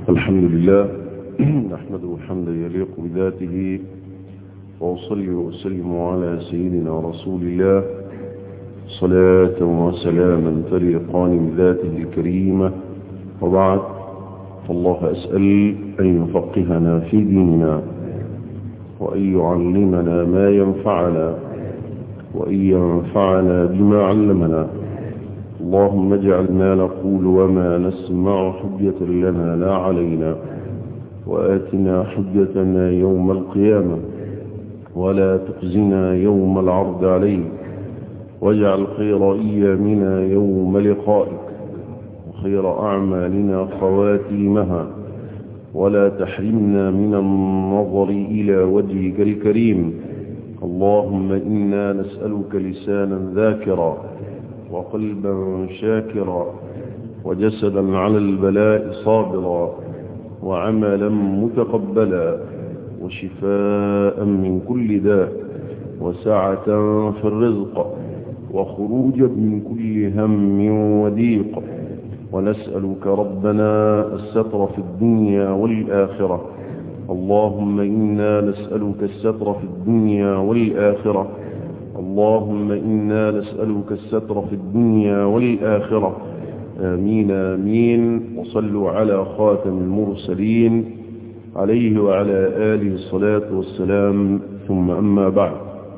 الحمد لله نحمده حمدا يليق بذاته وأصلي وأسلم على سيدنا رسول الله صلاة وسلاما تليقان بذاته الكريمة وبعد فالله أسأل أن يفقهنا في ديننا وأن يعلمنا ما ينفعنا وأن ينفعنا بما علمنا اللهم اجعل ما نقول وما نسمع حجة لنا لا علينا وآتنا حجتنا يوم القيامة ولا تخزنا يوم العرض عليك واجعل خير أيامنا يوم لقائك وخير أعمالنا خواتيمها ولا تحرمنا من النظر إلى وجهك الكريم اللهم إنا نسألك لسانا ذاكرا وقلبا شاكرا وجسدا على البلاء صابرا وعملا متقبلا وشفاء من كل داء وسعة في الرزق وخروجا من كل هم وضيق ونسألك ربنا الستر في الدنيا والآخرة اللهم إنا نسألك الستر في الدنيا والآخرة اللهم إنا نسألك الستر في الدنيا والآخرة آمين آمين وصلوا على خاتم المرسلين عليه وعلى آله الصلاة والسلام ثم أما بعد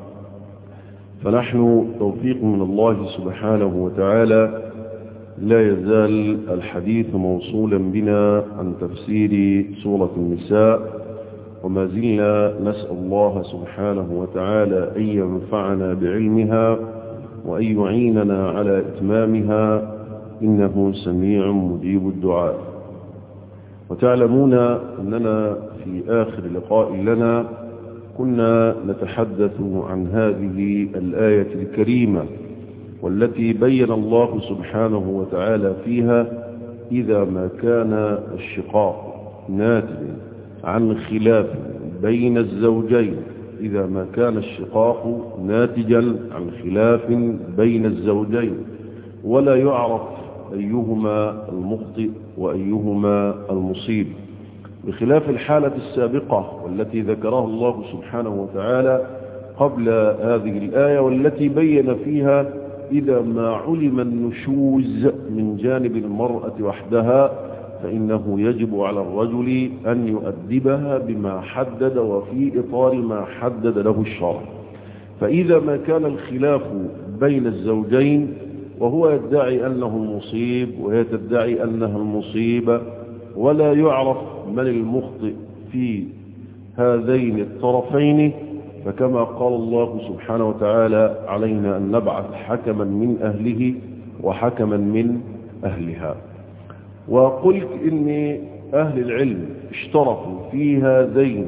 فنحن توفيق من الله سبحانه وتعالى لا يزال الحديث موصولا بنا عن تفسير سورة النساء وما زلنا نسأل الله سبحانه وتعالى أن ينفعنا بعلمها وأن يعيننا على إتمامها إنه سميع مجيب الدعاء وتعلمون أننا في آخر لقاء لنا كنا نتحدث عن هذه الآية الكريمة والتي بين الله سبحانه وتعالى فيها إذا ما كان الشقاق ناتجا عن خلاف بين الزوجين إذا ما كان الشقاق ناتجا عن خلاف بين الزوجين ولا يعرف أيهما المخطئ وأيهما المصيب بخلاف الحالة السابقة والتي ذكرها الله سبحانه وتعالى قبل هذه الآية والتي بين فيها إذا ما علم النشوز من جانب المرأة وحدها فإنه يجب على الرجل أن يؤدبها بما حدد وفي إطار ما حدد له الشرع فإذا ما كان الخلاف بين الزوجين وهو يدعي أنه المصيب وهي تدعي أنها المصيبة ولا يعرف من المخطئ في هذين الطرفين فكما قال الله سبحانه وتعالى علينا أن نبعث حكما من أهله وحكما من أهلها وقلت إن أهل العلم اشترطوا في هذين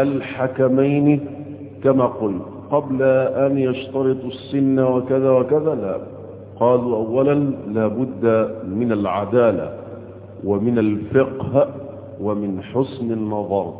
الحكمين كما قلت قبل أن يشترطوا السن وكذا وكذا لا قالوا أولا لابد من العدالة ومن الفقه ومن حسن النظر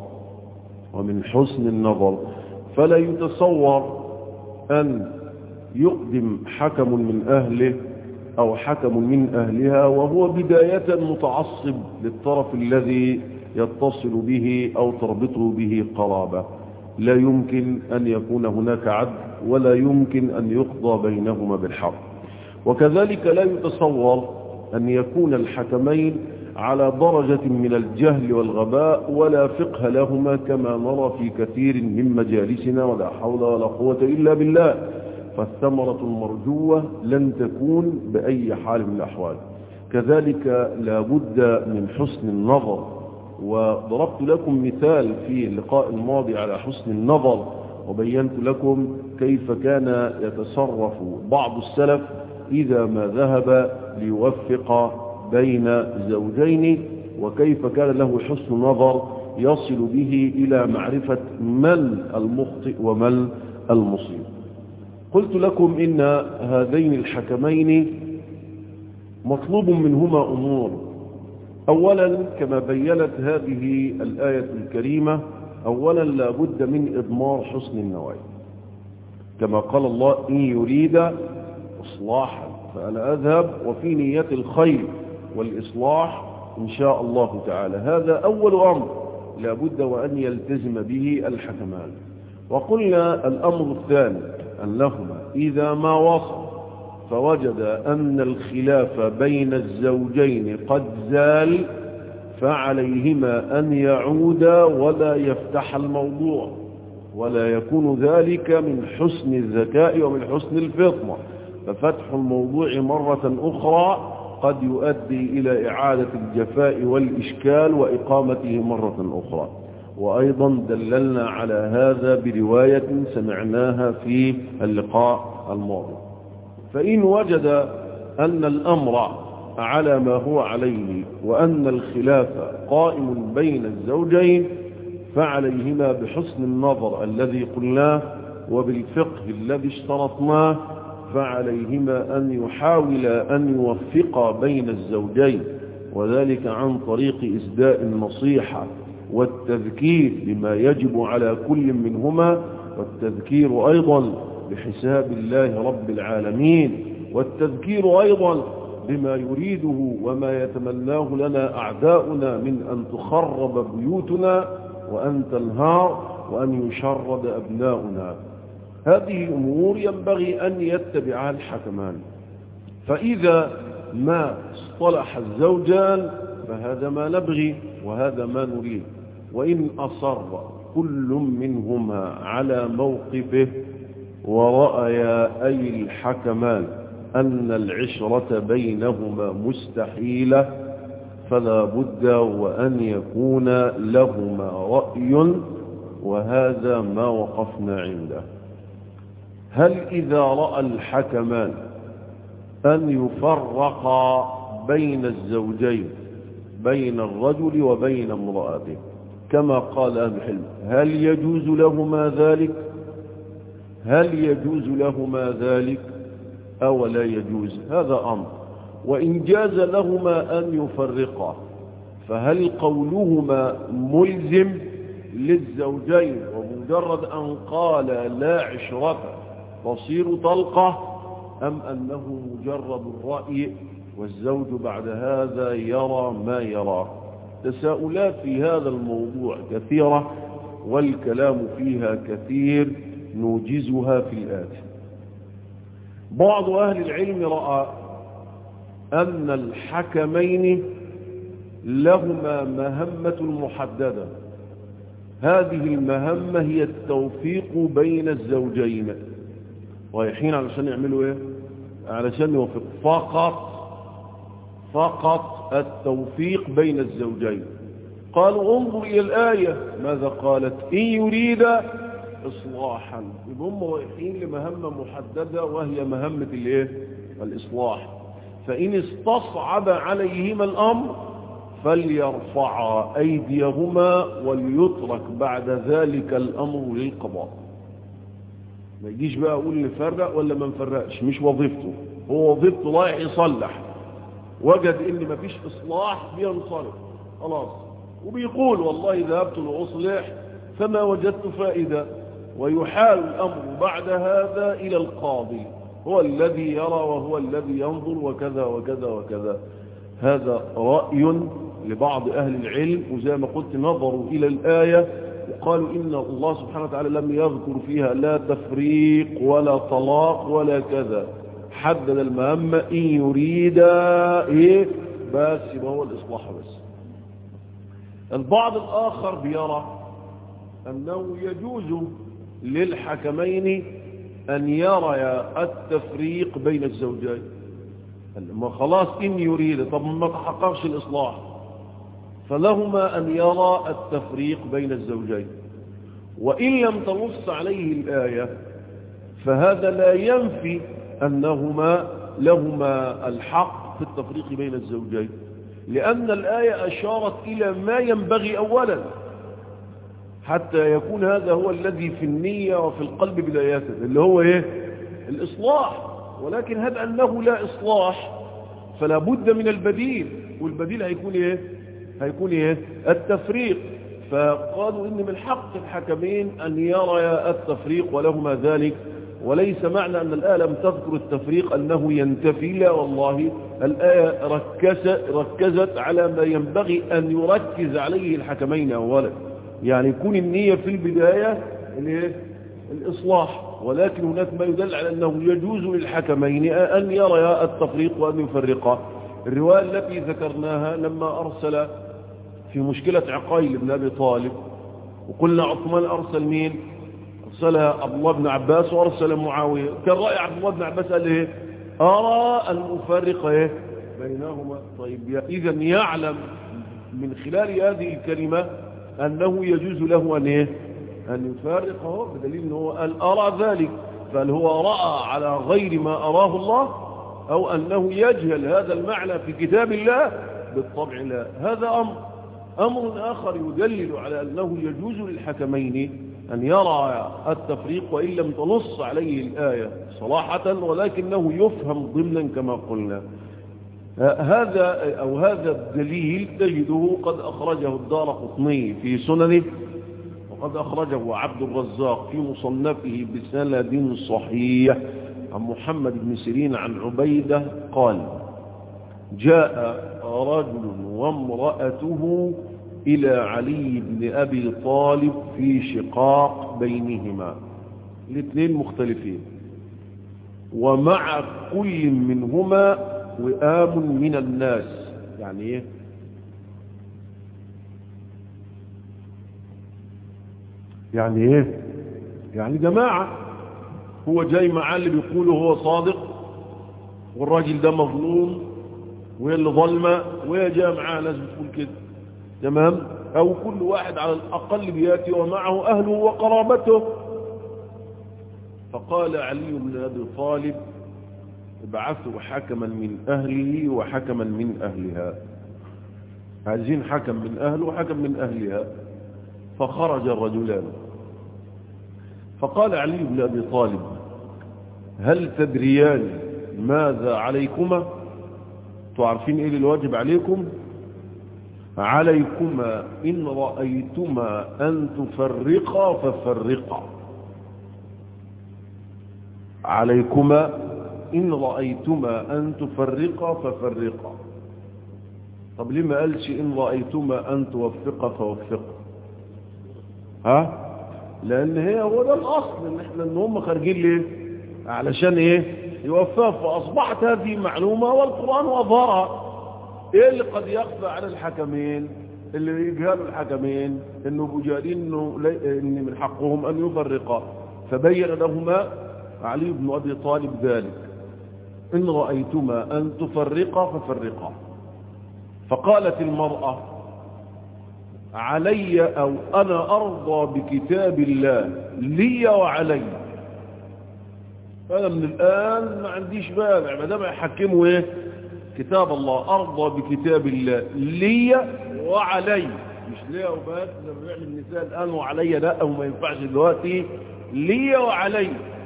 ومن حسن النظر فلا يتصور أن يقدم حكم من أهله أو حكم من أهلها وهو بداية متعصب للطرف الذي يتصل به أو تربطه به قرابة لا يمكن أن يكون هناك عدل ولا يمكن أن يقضى بينهما بالحق وكذلك لا يتصور أن يكون الحكمين على درجة من الجهل والغباء ولا فقه لهما كما نرى في كثير من مجالسنا ولا حول ولا قوة إلا بالله فالثمرة المرجوة لن تكون بأي حال من الأحوال كذلك لا بد من حسن النظر وضربت لكم مثال في اللقاء الماضي على حسن النظر وبينت لكم كيف كان يتصرف بعض السلف إذا ما ذهب ليوفق بين زوجين وكيف كان له حسن نظر يصل به إلى معرفة من المخطئ ومن المصيب قلت لكم إن هذين الحكمين مطلوب منهما أمور أولا كما بينت هذه الآية الكريمة أولا لا بد من إضمار حسن النوايا كما قال الله إن يريد إصلاحا فأنا أذهب وفي نية الخير والإصلاح إن شاء الله تعالى هذا أول أمر لابد وأن يلتزم به الحكمان وقلنا الأمر الثاني أنهما إذا ما وصل فوجد أن الخلاف بين الزوجين قد زال فعليهما أن يعودا ولا يفتح الموضوع ولا يكون ذلك من حسن الذكاء ومن حسن الفطنة ففتح الموضوع مرة أخرى قد يؤدي إلى إعادة الجفاء والإشكال وإقامته مرة أخرى وأيضا دللنا على هذا برواية سمعناها في اللقاء الماضي فإن وجد أن الأمر على ما هو عليه وأن الخلاف قائم بين الزوجين فعليهما بحسن النظر الذي قلناه وبالفقه الذي اشترطناه فعليهما أن يحاولا أن يوفقا بين الزوجين وذلك عن طريق إسداء النصيحة والتذكير بما يجب على كل منهما والتذكير أيضا بحساب الله رب العالمين والتذكير أيضا بما يريده وما يتمناه لنا أعداؤنا من أن تخرب بيوتنا وأن تنهار وأن يشرد أبناؤنا هذه أمور ينبغي أن يتبعها الحكمان فإذا ما اصطلح الزوجان فهذا ما نبغي وهذا ما نريد وإن أصر كل منهما على موقفه ورأيا أي الحكمان أن العشرة بينهما مستحيلة فلا بد وأن يكون لهما رأي وهذا ما وقفنا عنده هل إذا رأى الحكمان أن يفرقا بين الزوجين بين الرجل وبين امرأته كما قال أهل الحلم هل يجوز لهما ذلك هل يجوز لهما ذلك أو لا يجوز هذا أمر وإن جاز لهما أن يفرقا فهل قولهما ملزم للزوجين ومجرد أن قال لا عشرة تصير طلقة أم أنه مجرد الرأي والزوج بعد هذا يرى ما يرى تساؤلات في هذا الموضوع كثيرة والكلام فيها كثير نوجزها في الآتي بعض أهل العلم رأى أن الحكمين لهما مهمة محددة هذه المهمة هي التوفيق بين الزوجين رايحين علشان يعملوا ايه علشان يوفق فقط فقط التوفيق بين الزوجين قالوا انظر إلى الآية ماذا قالت إن يريد إصلاحا يبقى هم رايحين لمهمة محددة وهي مهمة الايه الإصلاح فإن استصعب عليهما الأمر فليرفعا أيديهما وليترك بعد ذلك الأمر للقضاء ما يجيش بقى أقول نفرق ولا ما نفرقش مش وظيفته هو وظيفته رايح يصلح وجد ان مفيش اصلاح بينصرف خلاص وبيقول والله ذهبت لاصلح فما وجدت فائده ويحال الامر بعد هذا الى القاضي هو الذي يرى وهو الذي ينظر وكذا وكذا وكذا هذا راي لبعض اهل العلم وزي ما قلت نظروا الى الايه وقالوا ان الله سبحانه وتعالى لم يذكر فيها لا تفريق ولا طلاق ولا كذا حدد المهمة إن يريد إيه بس يبقى هو الإصلاح بس البعض الآخر بيرى أنه يجوز للحكمين أن يريا التفريق بين الزوجين ما خلاص إن يريد طب ما تحققش الإصلاح فلهما أن يرى التفريق بين الزوجين وإن لم تنص عليه الآية فهذا لا ينفي أنهما لهما الحق في التفريق بين الزوجين لأن الآية أشارت إلى ما ينبغي أولا حتى يكون هذا هو الذي في النية وفي القلب بداية اللي هو إيه الإصلاح ولكن هل أنه لا إصلاح فلا بد من البديل والبديل هيكون إيه هيكون إيه التفريق فقالوا إن من حق الحكمين أن يرى التفريق ولهما ذلك وليس معنى أن الآية لم تذكر التفريق أنه ينتفي لا والله الآية ركزت, ركزت على ما ينبغي أن يركز عليه الحكمين أولا يعني يكون النية في البداية الإصلاح ولكن هناك ما يدل على أنه يجوز للحكمين أن يريا التفريق وأن يفرقا الرواية التي ذكرناها لما أرسل في مشكلة عقيل بن أبي طالب وقلنا عثمان أرسل مين أرسل عبد الله بن عباس وأرسل معاوية كان رأي عبد الله بن عباس قال إيه أرى أن أفرق إيه بينهما طيب إذا يعلم من خلال هذه الكلمة أنه يجوز له أن إيه أن يفارقه بدليل أنه قال أرى ذلك بل هو رأى على غير ما أراه الله أو أنه يجهل هذا المعنى في كتاب الله بالطبع لا هذا أمر أمر آخر يدلل على أنه يجوز للحكمين أن يرى التفريق وإن لم تنص عليه الآية صلاحة ولكنه يفهم ضمنا كما قلنا هذا أو هذا الدليل تجده قد أخرجه الدار قطني في سننه وقد أخرجه عبد الرزاق في مصنفه بسند صحيح عن محمد بن سيرين عن عبيدة قال جاء رجل وامرأته إلى علي بن أبي طالب في شقاق بينهما الاثنين مختلفين ومع كل منهما وئام من الناس يعني ايه يعني ايه يعني جماعة هو جاي معاه اللي بيقوله هو صادق والراجل ده مظلوم وهي اللي ظلمة وهي جاء معاه ناس بتقول كده تمام او كل واحد على الاقل بياتي ومعه اهله وقرابته فقال علي بن ابي طالب ابعثوا حكما من اهله وحكما من اهلها عايزين حكم من اهله وحكم من اهلها فخرج الرجلان فقال علي بن ابي طالب هل تدريان ماذا عليكما تعرفين ايه الواجب عليكم عليكما إن رأيتما أن تفرقا ففرقا عليكما إن رأيتما أن تفرقا ففرقا طب ليه ما قالش إن رأيتما أن توفقا فوفقا ها لأن هي هو ده الأصل إن إحنا إن هم خارجين ليه علشان إيه يوفقوا فأصبحت هذه معلومة والقرآن أظهرها ايه اللي قد يخفى على الحكمين اللي يجهلوا الحكمين انه بجارين انه ان من حقهم ان يفرقا فبين لهما علي بن ابي طالب ذلك ان رايتما ان تفرقا ففرقا فقالت المراه علي او انا ارضى بكتاب الله لي وعلي انا من الان ما عنديش مانع ما دام يحكموا ايه كتاب الله أرضى بكتاب الله لي وعلي مش ليا وبس لما بيعمل النساء الآن وعلي لا وما ينفعش دلوقتي لي وعلي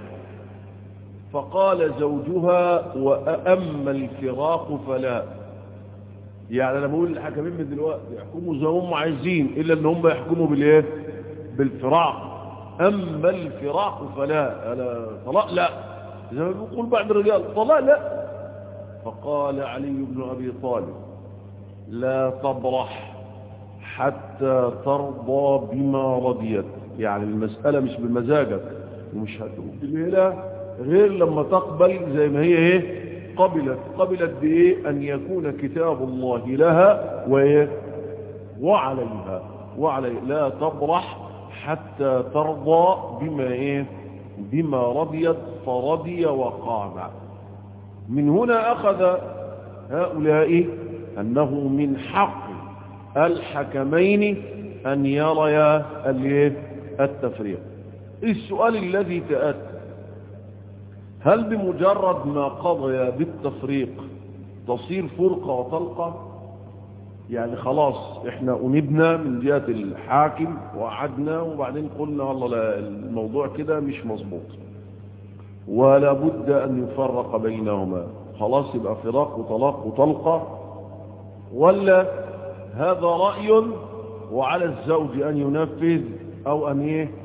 فقال زوجها وأما الفراق فلا يعني انا بقول للحكمين من دلوقتي يحكموا زي ما هم عايزين الا ان هم يحكموا بالايه بالفراق اما الفراق فلا انا طلاق لا زي ما بيقول بعض الرجال طلاق لا فقال علي بن أبي طالب لا تبرح حتى ترضى بما رضيت يعني المسألة مش بمزاجك ومش هتقبل غير لما تقبل زي ما هي ايه قبلت قبلت بايه ان يكون كتاب الله لها وايه وعليها وعلي لا تبرح حتى ترضى بما ايه بما رضيت فرضي وقام من هنا أخذ هؤلاء أنه من حق الحكمين أن يريا التفريق السؤال الذي تأتى هل بمجرد ما قضي بالتفريق تصير فرقة وطلقة يعني خلاص احنا انبنا من جهة الحاكم وعدنا وبعدين قلنا والله لا الموضوع كده مش مظبوط ولا بد أن يفرق بينهما خلاص يبقى فراق وطلاق وطلقة ولا هذا رأي وعلى الزوج أن ينفذ أو أن إيه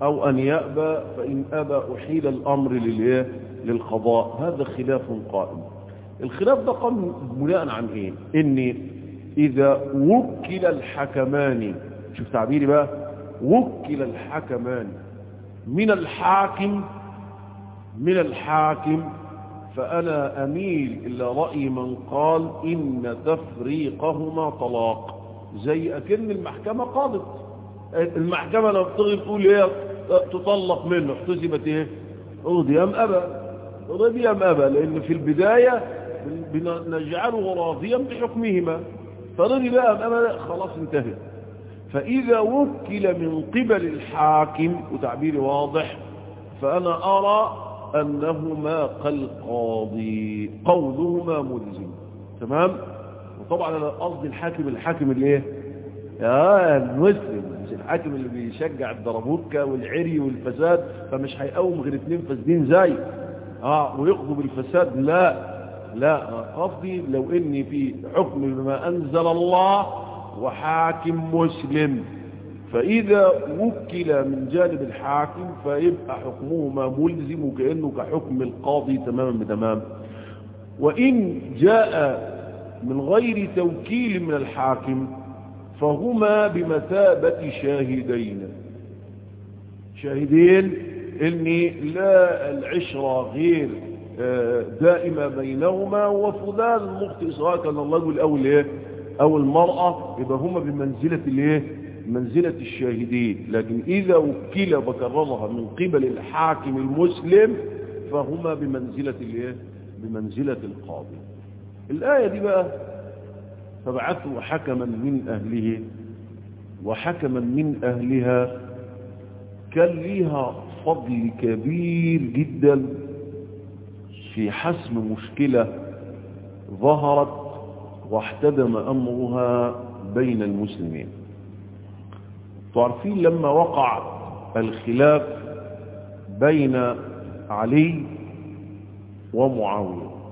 أو أن يأبى فإن أبى أحيل الأمر للإيه؟ للقضاء هذا خلاف قائم الخلاف ده قام بناء عن إيه إن إذا وكل الحكمان شوف تعبيري بقى وكل الحكمان من الحاكم من الحاكم فأنا أميل إلى رأي من قال إن تفريقهما طلاق زي أكن المحكمة قاضت المحكمة لو بتغي تقول إيه تطلق منه احتسبت إيه رضي أم أبى رضي أم أبى لأن في البداية نجعله راضيا بحكمهما فرضي بقى أم أبى خلاص انتهت فإذا وكل من قبل الحاكم وتعبيري واضح فأنا أرى أنهما كالقاضي قولهما ملزم تمام وطبعا أنا قصدي الحاكم الحاكم اللي ايه يا المسلم مش الحاكم اللي بيشجع الدربوكة والعري والفساد فمش هيقوم غير اتنين فاسدين زي اه ويقضوا بالفساد لا لا قصدي لو اني في حكم بما انزل الله وحاكم مسلم فإذا وكل من جانب الحاكم فيبقى حكمهما ملزم وكأنه كحكم القاضي تماما بتمام وإن جاء من غير توكيل من الحاكم فهما بمثابة شاهدين شاهدين ان لا العشرة غير دائمة بينهما وفلان المخطئ سواء كان الرجل او الايه او المرأة يبقى هما بمنزلة الايه منزلة الشاهدين لكن إذا وكل بكررها من قبل الحاكم المسلم فهما بمنزلة الايه بمنزلة القاضي الآية دي بقى فبعثوا حكما من أهله وحكما من أهلها كان ليها فضل كبير جدا في حسم مشكلة ظهرت واحتدم أمرها بين المسلمين تعرفين لما وقع الخلاف بين علي ومعاوية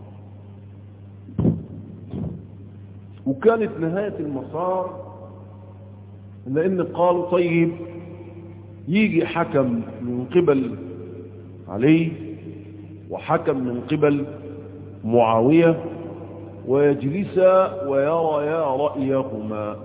وكانت نهاية المسار لأن قالوا طيب يجي حكم من قبل علي وحكم من قبل معاوية ويجلسا ويريا رأيهما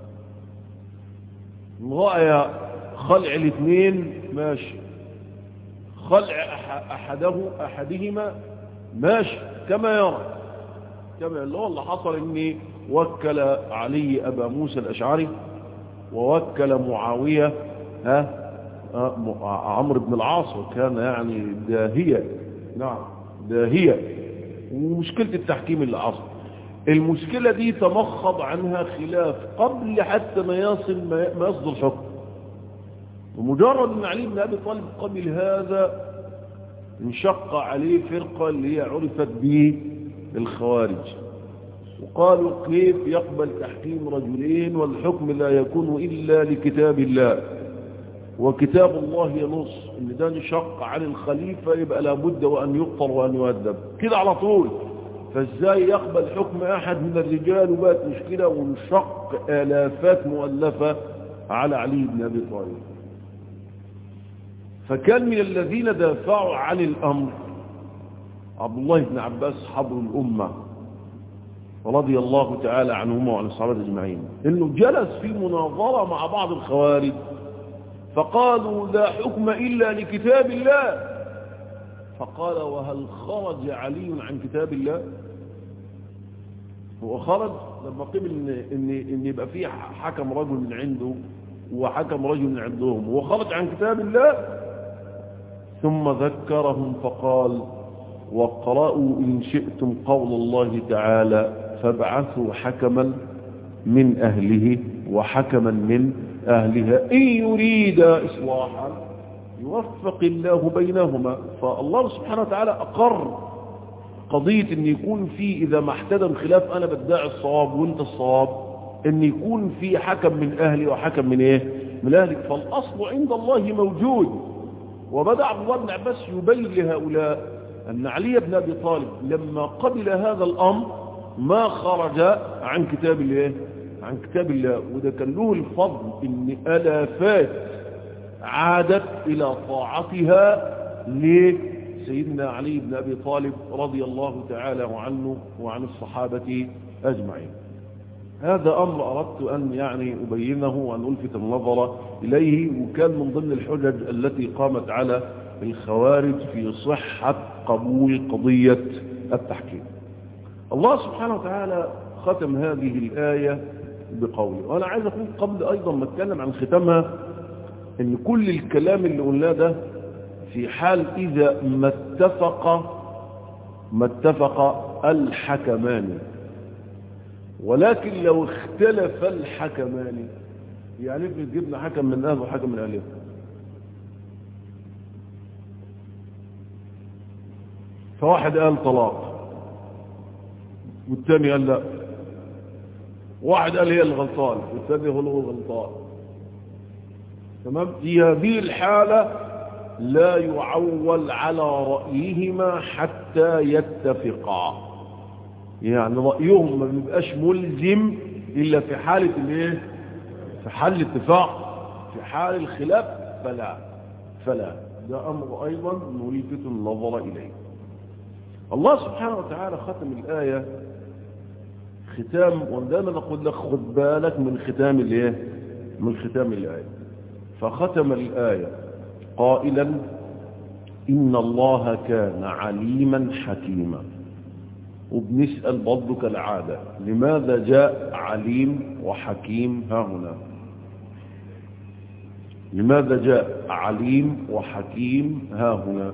رأي خلع الاثنين ماشي خلع أحده أحدهما ماشي كما يرى كما اللي هو اللي حصل اني وكل علي أبا موسى الأشعري ووكل معاوية ها عمرو بن العاص وكان يعني داهية نعم داهية ومشكلة التحكيم اللي حصل المشكلة دي تمخض عنها خلاف قبل حتى ما يصل ما يصدر حكم ومجرد ان علي بن ابي طالب قبل هذا انشق عليه فرقة اللي هي عرفت به الخوارج وقالوا كيف يقبل تحكيم رجلين والحكم لا يكون إلا لكتاب الله وكتاب الله ينص ان ده انشق عن الخليفة يبقى لابد وأن يقتل وأن يؤدب كده على طول فازاي يقبل حكم أحد من الرجال وبقت مشكلة وانشق آلافات مؤلفة على علي بن أبي طالب فكان من الذين دافعوا عن الأمر عبد الله بن عباس حبر الأمة رضي الله تعالى عنهما وعن الصحابة أجمعين إنه جلس في مناظرة مع بعض الخوارج فقالوا لا حكم إلا لكتاب الله فقال وهل خرج علي عن كتاب الله هو خرج لما قبل إن, إن, إن يبقى فيه حكم رجل من عنده وحكم رجل من عندهم هو خرج عن كتاب الله ثم ذكرهم فقال واقرأوا إن شئتم قول الله تعالى فابعثوا حكما من أهله وحكما من أهلها إن يريد إصلاحا يوفق الله بينهما فالله سبحانه وتعالى أقر قضية أن يكون في إذا ما احتدم خلاف أنا بدعي الصواب وانت الصواب أن يكون في حكم من أهلي وحكم من إيه من أهلك فالأصل عند الله موجود وبدأ عبد الله بن عباس يبين لهؤلاء أن علي بن أبي طالب لما قبل هذا الأمر ما خرج عن كتاب الله عن كتاب الله وده كان له الفضل ان الافات عادت إلى طاعتها لسيدنا علي بن أبي طالب رضي الله تعالى عنه وعن الصحابة أجمعين هذا أمر أردت أن يعني أبينه وأن ألفت النظر إليه وكان من ضمن الحجج التي قامت على الخوارج في صحة قبول قضية التحكيم الله سبحانه وتعالى ختم هذه الآية بقوله وأنا عايز أقول قبل أيضا ما أتكلم عن ختامها أن كل الكلام اللي قلناه ده في حال إذا ما اتفق ما اتفق الحكمان ولكن لو اختلف الحكمان يعني افرض جبنا حكم من أهل وحكم من أهله فواحد قال طلاق والتاني قال لا واحد قال هي الغلطان والتاني هو الغلطان تمام في هذه الحالة لا يعول على رأيهما حتى يتفقا يعني رأيهم ما بيبقاش ملزم إلا في حالة الايه في حال الاتفاق في حال الخلاف فلا فلا ده أمر أيضا نلفت النظر إليه الله سبحانه وتعالى ختم الآية ختام ودائما نقول لك خد بالك من ختام الايه من ختام الآية فختم الآية قائلا إن الله كان عليما حكيما وبنسأل برضه كالعادة لماذا جاء عليم وحكيم ها هنا لماذا جاء عليم وحكيم ها هنا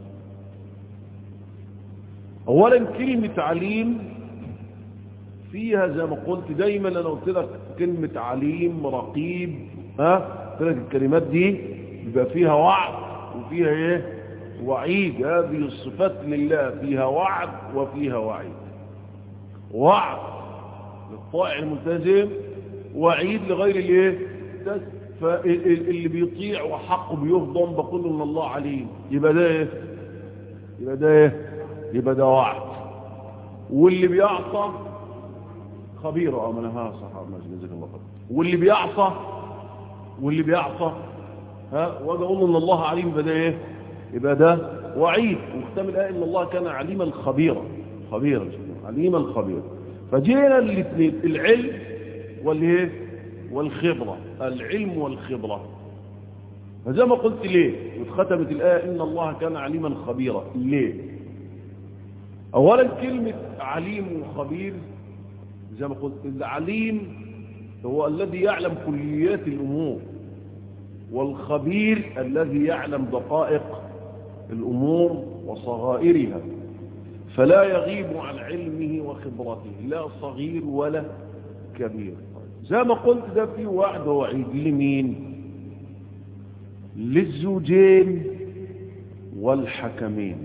اولا كلمة عليم فيها زي ما قلت دايما انا قلت لك كلمة عليم رقيب ها قلت لك الكلمات دي بيبقى فيها وعد وفيها ايه وعيد هذه الصفات لله فيها وعد وفيها وعيد وعد للطائع الملتزم وعيد لغير الايه فاللي بيطيع وحقه بيهضم بقول ان الله عليم يبقى ده ايه يبقى ده ايه يبقى ده وعد واللي بيعصى خبير اه ما انا ها صح ماشي جزاك الله خير واللي بيعصى واللي بيعصى ها واجي اقول ان الله عليم يبقى ده ايه يبقى ده وعيد وختام الايه ان الله كان عليما خبيرا خبيرا عليما خبيرا فجينا الاثنين العلم والايه والخبره العلم والخبره فزي ما قلت ليه واتختمت الايه ان الله كان عليما خبيرا ليه اولا كلمه عليم وخبير زي ما قلت العليم هو الذي يعلم كليات الامور والخبير الذي يعلم دقائق الأمور وصغائرها فلا يغيب عن علمه وخبرته لا صغير ولا كبير زي ما قلت ده في وعد وعيد لمين للزوجين والحكمين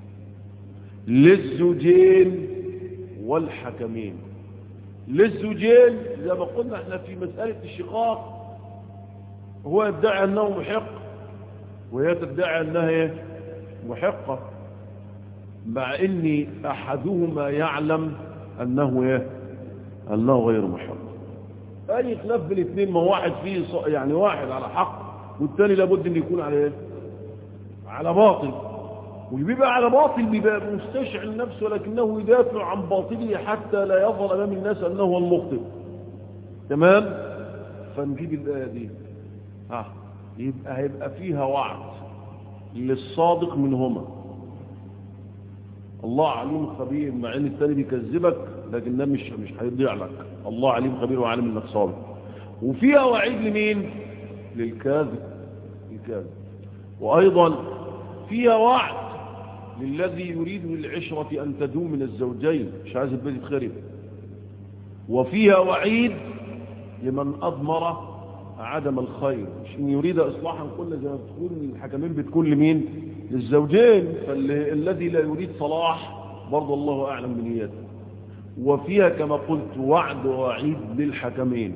للزوجين والحكمين للزوجين زي ما قلنا احنا في مسألة الشقاق هو يدعي انه محق وهي تدعي انها ايه محقة مع ان احدهما يعلم انه ايه انه غير محق اي خلاف بين الاثنين ما واحد فيه يعني واحد على حق والثاني لابد ان يكون على ايه على باطل وبيبقى على باطل بيبقى مستشعر نفسه ولكنه يدافع عن باطله حتى لا يظهر امام الناس انه هو المخطئ تمام فنجيب الايه دي ها يبقى هيبقى فيها وعد للصادق منهما الله عليم خبير مع ان الثاني بيكذبك لكن ده مش مش هيضيع لك الله عليم خبير وعالم انك صادق وفيها وعيد لمين للكاذب الكاذب وايضا فيها وعد للذي يريد العشرة ان تدوم من الزوجين مش عايز البيت يتخرب وفيها وعيد لمن اضمر عدم الخير مش ان يريد اصلاحا قلنا زي ما بتقول الحكمين بتكون لمين للزوجين فالذي لا يريد صلاح برضه الله اعلم بنيته وفيها كما قلت وعد ووعيد للحكمين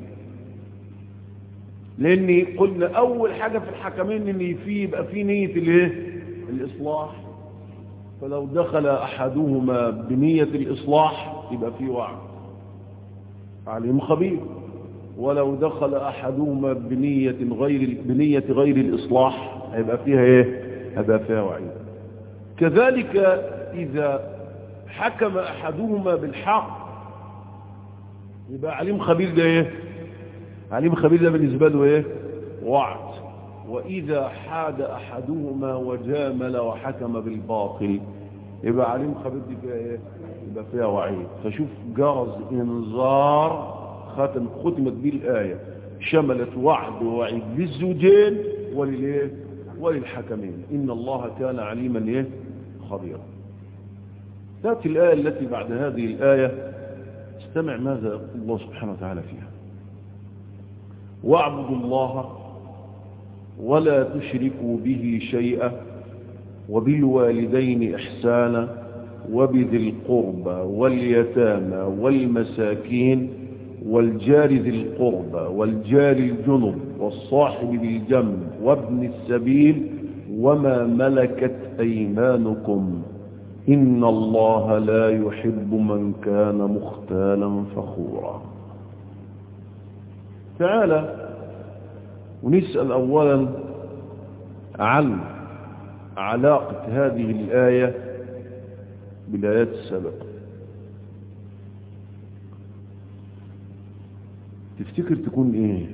لان قلنا اول حاجه في الحكمين ان في يبقى في نيه الايه الاصلاح فلو دخل احدهما بنيه الاصلاح يبقى في وعد عليم خبير ولو دخل أحدهما بنية غير بنية غير الإصلاح هيبقى فيها إيه هيبقى فيها وعيد كذلك إذا حكم أحدهما بالحق يبقى عليم خبير ده إيه عليم خبير ده بالنسبة له إيه وعد وإذا حاد أحدهما وجامل وحكم بالباطل يبقى عليم خبير دي فيها إيه يبقى فيها وعيد فشوف جرز إنذار ختم ختمت به الآية شملت وعد ووعيد للزوجين وللإيه وللحكمين إن الله كان عليما إيه خبيرا تأتي الآية التي بعد هذه الآية استمع ماذا يقول الله سبحانه وتعالى فيها واعبدوا الله ولا تشركوا به شيئا وبالوالدين إحسانا وبذي القربى واليتامى والمساكين والجار ذي القربى والجار الجنب والصاحب بالجنب وابن السبيل وما ملكت أيمانكم إن الله لا يحب من كان مختالا فخورا تعالى ونسأل أولا عن علاقة هذه الآية بالآيات السابقة تفتكر تكون ايه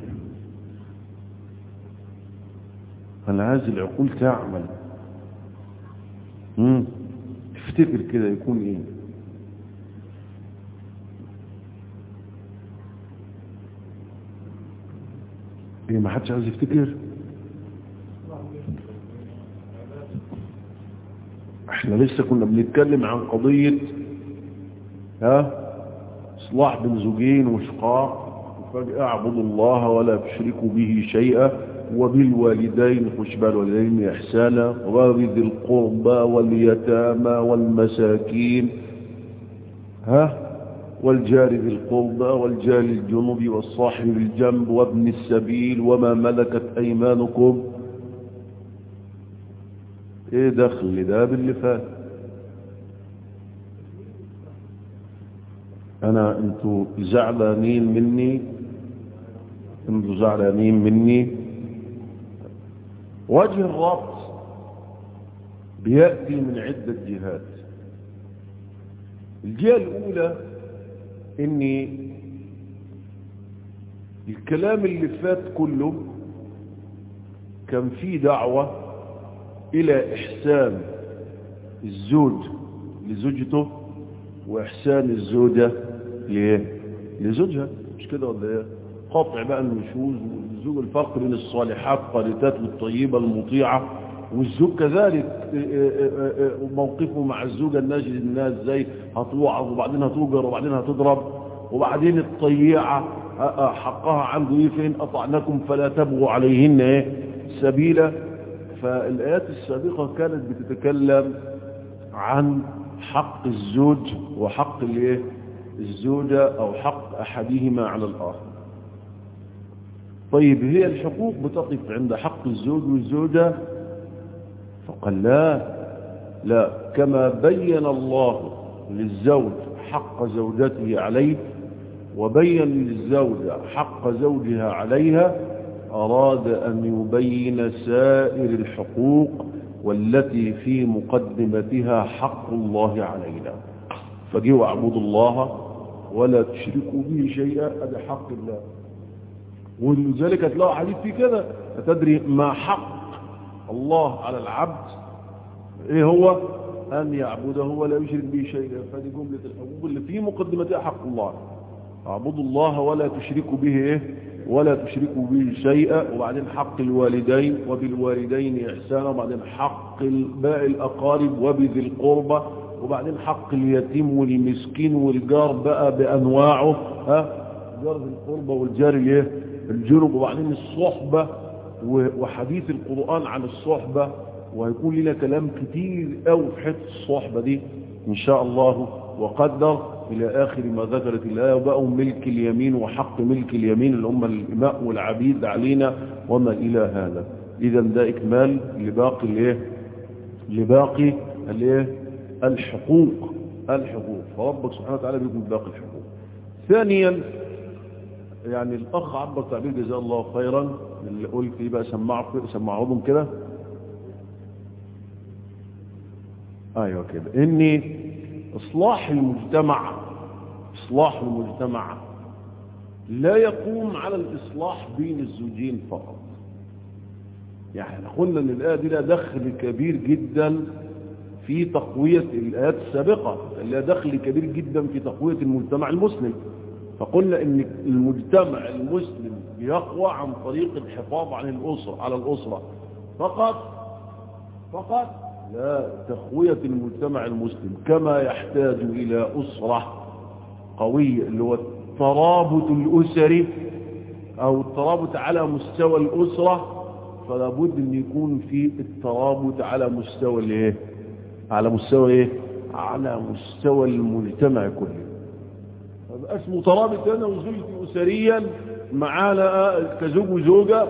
انا عايز العقول تعمل مم. تفتكر كده يكون ايه ايه ما حدش عايز يفتكر احنا لسه كنا بنتكلم عن قضية ها اصلاح بين زوجين وشقاق وفجأة اعبدوا الله ولا تشركوا به شيئا وبالوالدين خش بالوالدين احسانا وبذي القربى واليتامى والمساكين ها والجار ذي القربى والجار الجنوب والصاحب الجنب وابن السبيل وما ملكت ايمانكم ايه دخل ده باللي فات انا انتوا زعلانين مني انتوا زعلانين مني وجه الربط بيأتي من عدة جهات الجهة الأولى إن الكلام اللي فات كله كان فيه دعوة إلى إحسان الزوج لزوجته وإحسان الزوجة لزوجها مش كده ولا إيه قطع بقى النشوز والزوج الفرق بين الصالحات قانتات والطيبة المطيعة والزوج كذلك موقفه مع الزوجة الناجد الناس زي هتوعظ وبعدين هتوجر وبعدين هتضرب وبعدين الطيعة حقها عنده ايه فين أطعنكم فلا تبغوا عليهن ايه سبيلا فالآيات السابقة كانت بتتكلم عن حق الزوج وحق الايه الزوجة أو حق أحدهما على الآخر طيب هي الحقوق بتقف عند حق الزوج والزوجة فقال لا لا كما بين الله للزوج حق زوجته عليه وبين للزوجة حق زوجها عليها أراد أن يبين سائر الحقوق والتي في مقدمتها حق الله علينا فجوا اعبدوا الله ولا تشركوا به شيئا هذا حق الله ولذلك هتلاقوا حديث في كده تدري ما حق الله على العبد ايه هو ان يعبده ولا يشرك به شيئا فدي جملة الحقوق اللي في مقدمتها حق الله اعبدوا الله ولا تشركوا به ايه ولا تشركوا به شيئا وبعدين حق الوالدين وبالوالدين احسانا وبعدين حق باقي الاقارب وبذي القربى وبعدين حق اليتيم والمسكين والجار بقى بانواعه ها جار ذي القربى والجار الايه الجنب وبعدين الصحبة وحديث القرآن عن الصحبة وهيكون لنا كلام كتير قوي في حته الصحبة دي إن شاء الله وقدر إلى آخر ما ذكرت الآية وبقوا ملك اليمين وحق ملك اليمين اللي هم الإماء والعبيد علينا وما إلى هذا إذا ده إكمال لباقي الايه لباقي الايه الحقوق الحقوق فربك سبحانه وتعالى بيقول باقي الحقوق ثانيا يعني الأخ عبر تعبير جزاه الله خيرا اللي قلت إيه بقى سمعوا سمعوهم كده أيوة كده إن إصلاح المجتمع إصلاح المجتمع لا يقوم على الإصلاح بين الزوجين فقط يعني قلنا ان الآية دي لها دخل كبير جدا في تقوية الآيات السابقة لها دخل كبير جدا في تقوية المجتمع المسلم فقلنا ان المجتمع المسلم يقوى عن طريق الحفاظ عن الأسرة على الأسرة فقط فقط لا تقوية المجتمع المسلم كما يحتاج إلى أسرة قوية اللي هو الترابط الأسري أو الترابط على مستوى الأسرة فلا بد ان يكون في الترابط على مستوى الايه على مستوى ايه على مستوى المجتمع كله فبقى اسمه ترابط انا وزوجتي اسريا معانا كزوج وزوجه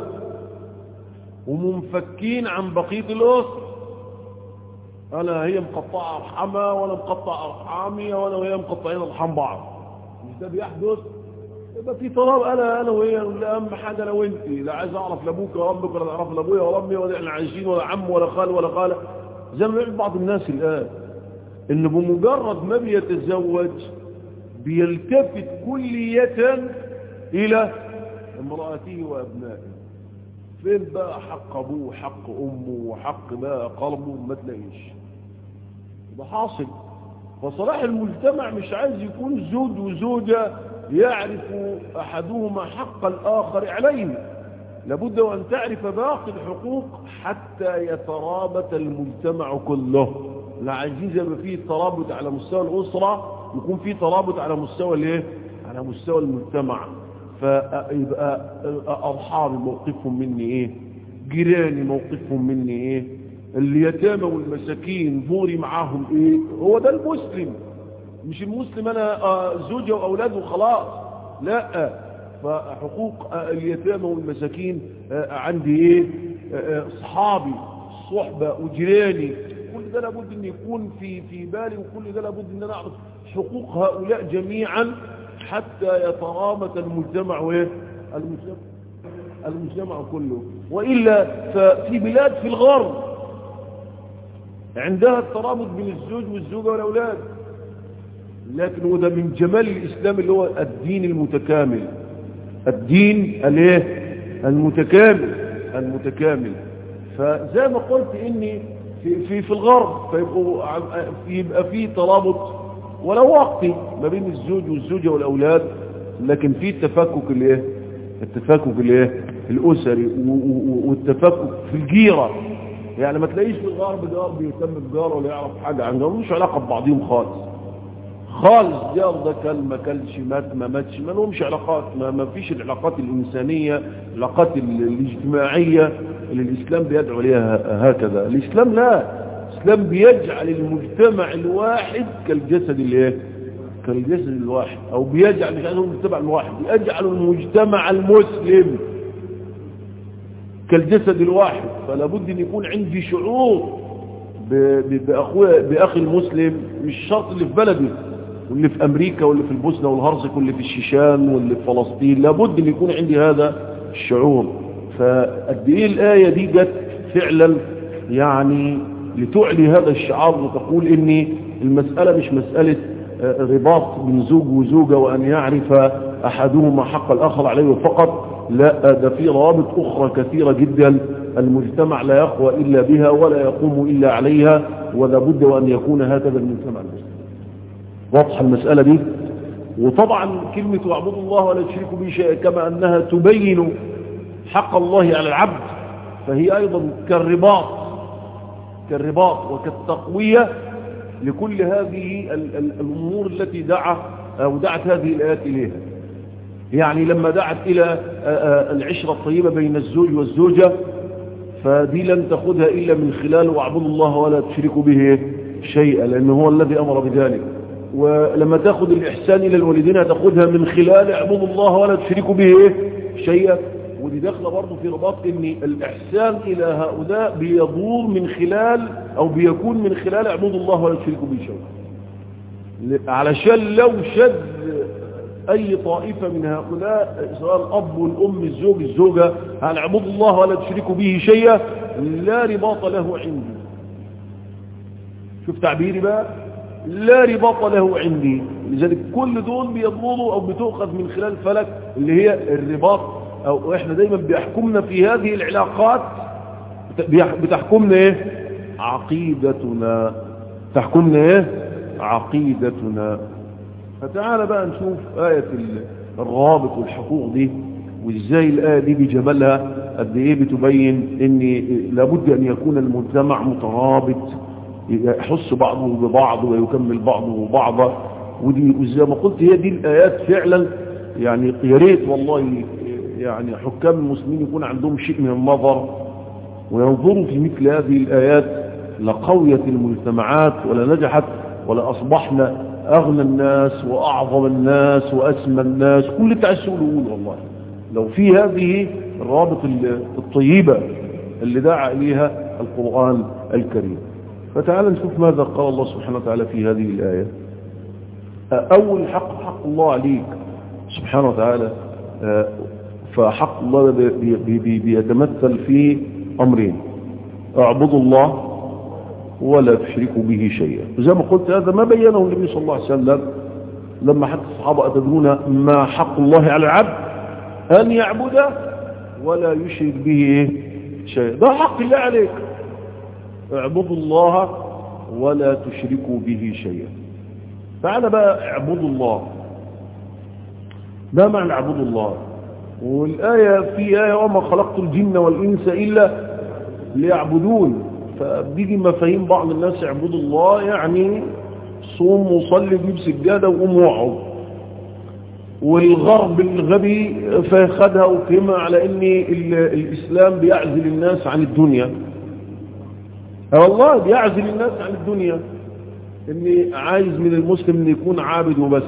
ومنفكين عن بقيه الاسره انا هي مقطعه ارحامها وانا مقطع ارحامي وانا وهي مقطعين ارحام بعض مش ده بيحدث يبقى في طلب انا انا وهي اهم حاجه انا وانت لا عايز اعرف لابوك يا ربك ولا اعرف لابويا ولا امي ولا احنا عايشين ولا عم ولا خال ولا خاله زي ما بيعمل بعض الناس الان ان بمجرد ما بيتزوج بيلتفت كلية الى امرأته وابنائه فين بقى حق ابوه وحق امه وحق بقى قلبه ما تلاقيش ده حاصل فصلاح المجتمع مش عايز يكون زوج وزوجة يعرف أحدهما حق الآخر عليه لابد وأن تعرف باقي الحقوق حتى يترابط المجتمع كله لا عايزين زي ما فيه ترابط على مستوى الأسرة يكون فيه ترابط على مستوى الايه على مستوى المجتمع فيبقى أصحابي موقفهم مني إيه جيراني موقفهم مني إيه اليتامى والمساكين دوري معاهم إيه هو ده المسلم مش المسلم انا زوجة واولاد وخلاص لا فحقوق اليتامى والمساكين عندي ايه اصحابي صحبة وجيراني كل ده لابد ان يكون في في بالي وكل ده لابد ان انا اعرف حقوق هؤلاء جميعا حتى يترابط المجتمع وايه المجتمع المجتمع كله وإلا ففي بلاد في الغرب عندها الترابط بين الزوج والزوجة والأولاد لكن وده من جمال الإسلام اللي هو الدين المتكامل الدين الايه المتكامل المتكامل فزي ما قلت اني في في, في الغرب فيبقوا يبقى في ترابط ولو وقتي ما بين الزوج والزوجة والأولاد لكن في التفكك الايه التفكك الايه الأسري والتفكك في الجيرة يعني ما تلاقيش في الغرب جار بيهتم بجاره ولا يعرف حاجة عن جاره مش علاقة ببعضهم خالص خالص جار ده كل ما كلش مات ما ماتش ما لهمش علاقات ما, ما فيش العلاقات الإنسانية العلاقات الاجتماعية اللي الإسلام بيدعو ليها هكذا الإسلام لا الإسلام بيجعل المجتمع الواحد كالجسد الايه كالجسد الواحد أو بيجعل مش عايز المجتمع الواحد بيجعل المجتمع المسلم كالجسد الواحد فلا بد ان يكون عندي شعور بأخويا بأخي المسلم مش شرط اللي في بلدي واللي في أمريكا واللي في البوسنة والهرسك واللي في الشيشان واللي في فلسطين لابد ان يكون عندي هذا الشعور فقد ايه الآية دي جت فعلا يعني لتعلي هذا الشعار وتقول ان المسألة مش مسألة رباط بين زوج وزوجة وأن يعرف أحدهما حق الآخر عليه فقط لا ده في روابط أخرى كثيرة جدا المجتمع لا يقوى إلا بها ولا يقوم إلا عليها ولا بد وأن يكون هكذا المجتمع المسلم واضحة المسألة دي وطبعا كلمة واعبدوا الله ولا تشركوا به شيئا كما أنها تبين حق الله على العبد فهي أيضا كالرباط كالرباط وكالتقوية لكل هذه الأمور التي دعا أو دعت هذه الآيات إليها يعني لما دعت إلى العشرة الطيبة بين الزوج والزوجة فدي لن تأخذها إلا من خلال واعبدوا الله ولا تشركوا به شيئا لأنه هو الذي أمر بذلك ولما تأخذ الإحسان إلى الوالدين تأخذها من خلال اعبدوا الله ولا تشركوا به شيئا ودي داخله برضه في رباط ان الإحسان إلى هؤلاء بيدور من خلال أو بيكون من خلال اعبدوا الله ولا تشركوا به شيئا علشان لو شد أي طائفة من هؤلاء سواء الأب والأم الزوج الزوجة هل اعبدوا الله ولا تشركوا به شيئا لا رباط له عندي شوف تعبيري بقى لا رباط له عندي لذلك كل دول بيضمنوا أو بتؤخذ من خلال فلك اللي هي الرباط أو إحنا دايما بيحكمنا في هذه العلاقات بتحكمنا إيه عقيدتنا تحكمنا إيه عقيدتنا فتعال بقى نشوف آية الرابط والحقوق دي وإزاي الآية دي بجمالها قد إيه بتبين إن لابد أن يكون المجتمع مترابط يحس بعضه ببعض ويكمل بعضه ببعضه ودي وزي ما قلت هي دي الآيات فعلا يعني يا ريت والله يعني حكام المسلمين يكون عندهم شيء من النظر وينظروا في مثل هذه الآيات لقوية المجتمعات ولا نجحت ولا أصبحنا أغنى الناس وأعظم الناس وأسمى الناس كل تعسول قول والله لو في هذه الرابط الطيبة اللي دعا إليها القرآن الكريم فتعال نشوف ماذا قال الله سبحانه وتعالى في هذه الآية أول حق حق الله عليك سبحانه وتعالى فحق الله بيتمثل في أمرين اعبدوا الله ولا تشركوا به شيئا زي ما قلت هذا ما بينه النبي صلى الله عليه وسلم لما حتى الصحابة أتدرون ما حق الله على العبد أن يعبد ولا يشرك به شيئا ده حق الله عليك اعبدوا الله ولا تشركوا به شيئا تعال بقى اعبدوا الله ما معنى اعبدوا الله والآية في آية وما خلقت الجن والإنس إلا ليعبدون فبيجي مفاهيم بعض الناس يعبدوا الله يعني صوم وصلي جيب سجادة وقوم وقعوا والغرب الغبي فاخدها وفهمها على ان الاسلام بيعزل الناس عن الدنيا والله بيعزل الناس عن الدنيا اني عايز من المسلم ان يكون عابد وبس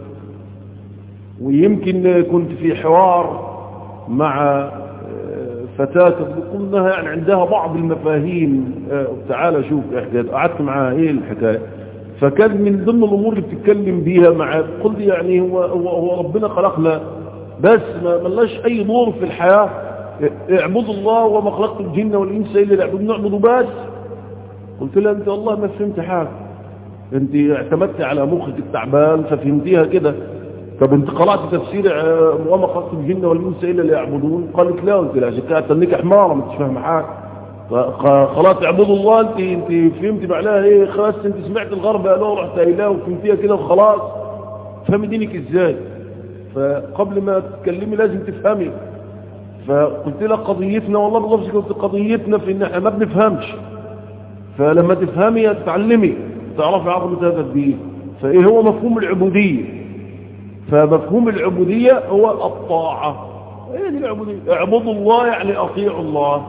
ويمكن كنت في حوار مع فتاة تقول انها يعني عندها بعض المفاهيم تعالى شوف احكي قعدت معاها ايه الحكايه فكان من ضمن الامور اللي بتتكلم بيها مع قلت يعني هو هو, هو ربنا خلقنا بس ما ملناش اي دور في الحياه اعبدوا الله وما خلقت الجن والانس الا ليعبدون نعبدوا بس قلت لها انت والله ما فهمت حاجه انت اعتمدت على مخك التعبان ففهمتيها كده طب انت قرأت تفسير وما خلقت الجن والانس الا ليعبدون قالت لا قلت لها عشان كده تنك حماره ما انتش فاهم حاجه خلاص اعبدوا الله انت انت فهمت معناها ايه خلاص انت سمعت الغرب قالوا رحت قايلاه وفهمتيها كده وخلاص فهمي دينك ازاي فقبل ما تتكلمي لازم تفهمي فقلت لها قضيتنا والله بالله قلت قضيتنا في ان احنا ما بنفهمش فلما تفهمي تتعلمي تعرفي عظمه هذا الدين فايه هو مفهوم العبوديه فمفهوم العبودية هو الطاعة ايه دي العبودية اعبدوا الله يعني اطيعوا الله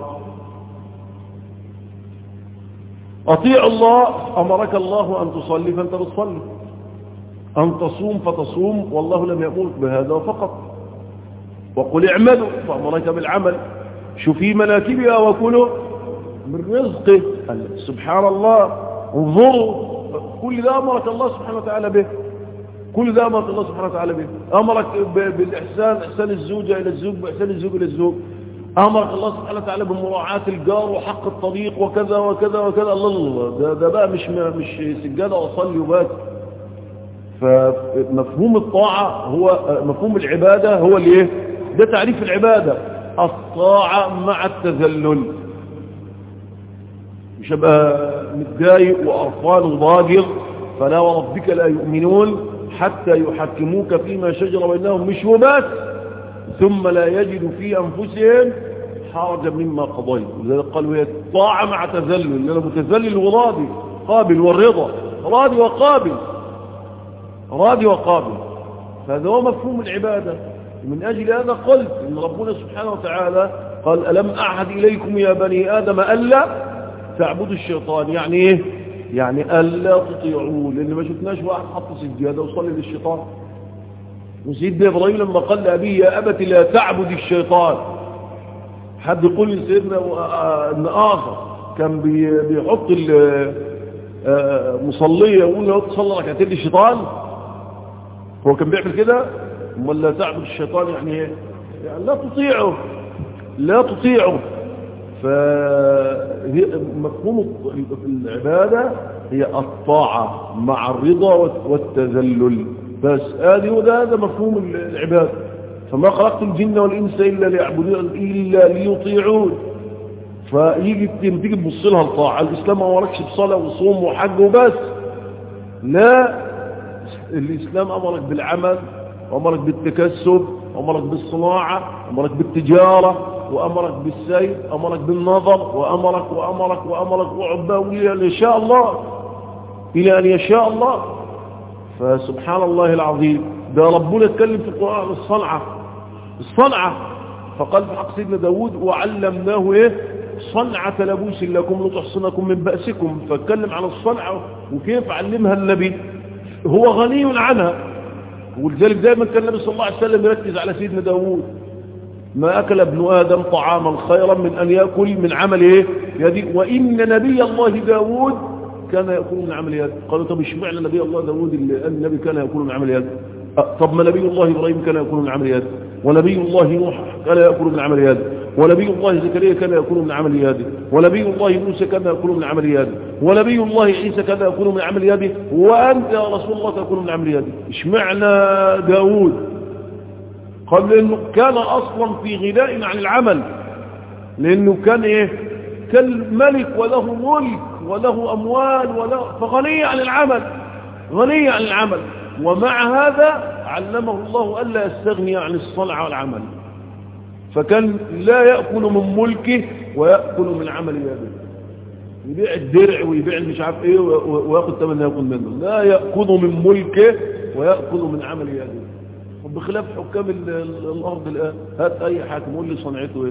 اطيعوا الله امرك الله ان تصلي فانت بتصلي ان تصوم فتصوم والله لم يأمرك بهذا فقط وقل اعملوا فامرك بالعمل شوفي مناكبها وكلوا من رزقه سبحان الله انظروا كل ده امرك الله سبحانه وتعالى به كل ده أمرك الله سبحانه وتعالى به أمرك بالإحسان إحسان الزوجة إلى الزوج بإحسان الزوج إلى الزوج أمرك الله سبحانه وتعالى بمراعاة الجار وحق الطريق وكذا وكذا وكذا الله الله ده, ده بقى مش مش سجادة وصلي وبات فمفهوم الطاعة هو مفهوم العبادة هو الايه ده تعريف العبادة الطاعة مع التذلل مش هبقى متضايق وقرفان وضاجر فلا وربك لا يؤمنون حتى يحكموك فيما شجر بينهم مش وبس ثم لا يجد في أنفسهم حرجا مما قضيت لذلك قالوا هي الطاعة مع تذلل لأنه متذلل وراضي قابل والرضا راضي وقابل راضي وقابل هذا هو مفهوم العبادة من أجل هذا قلت إن ربنا سبحانه وتعالى قال ألم أعهد إليكم يا بني آدم ألا تعبدوا الشيطان يعني إيه يعني ألا تطيعوه لأن ما شفناش واحد حط سجادة وصلي للشيطان وسيدنا إبراهيم لما قال لأبيه يا أبت لا تعبد الشيطان حد يقول لي سيدنا ابن آخر كان بيحط مصلية يقول له تصلي ركعتين للشيطان هو كان بيعمل كده امال لا تعبد الشيطان يعني ايه يعني لا تطيعه لا تطيعه فمفهوم العبادة هي الطاعة مع الرضا والتذلل بس هذه وده هذا مفهوم العبادة فما خلقت الجن والإنس إلا ليعبدون إلا ليطيعون فيجي تيجي تبص لها الطاعة الإسلام ما أمركش بصلاة وصوم وحج وبس لا الإسلام أمرك بالعمل وأمرك بالتكسب وأمرك بالصناعة وأمرك بالتجارة وأمرك بالسير أمرك بالنظر وأمرك وأمرك وأمرك وعباه إلى أن يشاء الله إلى أن يشاء الله فسبحان الله العظيم ده ربنا اتكلم في القرآن الصنعة الصنعة فقال في حق سيدنا داود وعلمناه ايه صنعة لبوس لكم لتحصنكم من بأسكم فاتكلم عن الصنعة وكيف علمها النبي هو غني عنها ولذلك دائما كان النبي صلى الله عليه وسلم يركز على سيدنا داود ما أكل ابن آدم طعاما خيرا من أن يأكل من عمل إيه يدي وإن نبي الله داود كان يأكل من عمل يد قالوا طب اشمعنى نبي الله داود اللي قال النبي كان يأكل من عمل يد طب ما نبي الله إبراهيم كان يأكل من عمل يد ونبي الله نوح كان يأكل من عمل يد ونبي الله زكريا كان يأكل من عمل يده ونبي الله موسى كان يأكل من عمل يده ونبي الله عيسى كان يأكل من عمل يده وأنت يا رسول الله تأكل من عمل يده اشمعنى داود قال لأنه كان أصلا في غناء عن العمل لأنه كان إيه كان ملك وله ملك وله أموال وله فغني عن العمل غني عن العمل ومع هذا علمه الله ألا يستغني عن الصنعة والعمل فكان لا يأكل من ملكه ويأكل من عمل يده يبيع الدرع ويبيع مش عارف ايه وياخد ثمن ياكل منه لا يأكل من ملكه ويأكل من عمل يده بخلاف حكام الأرض الآن هات أي حاكم قول لي صنعته ايه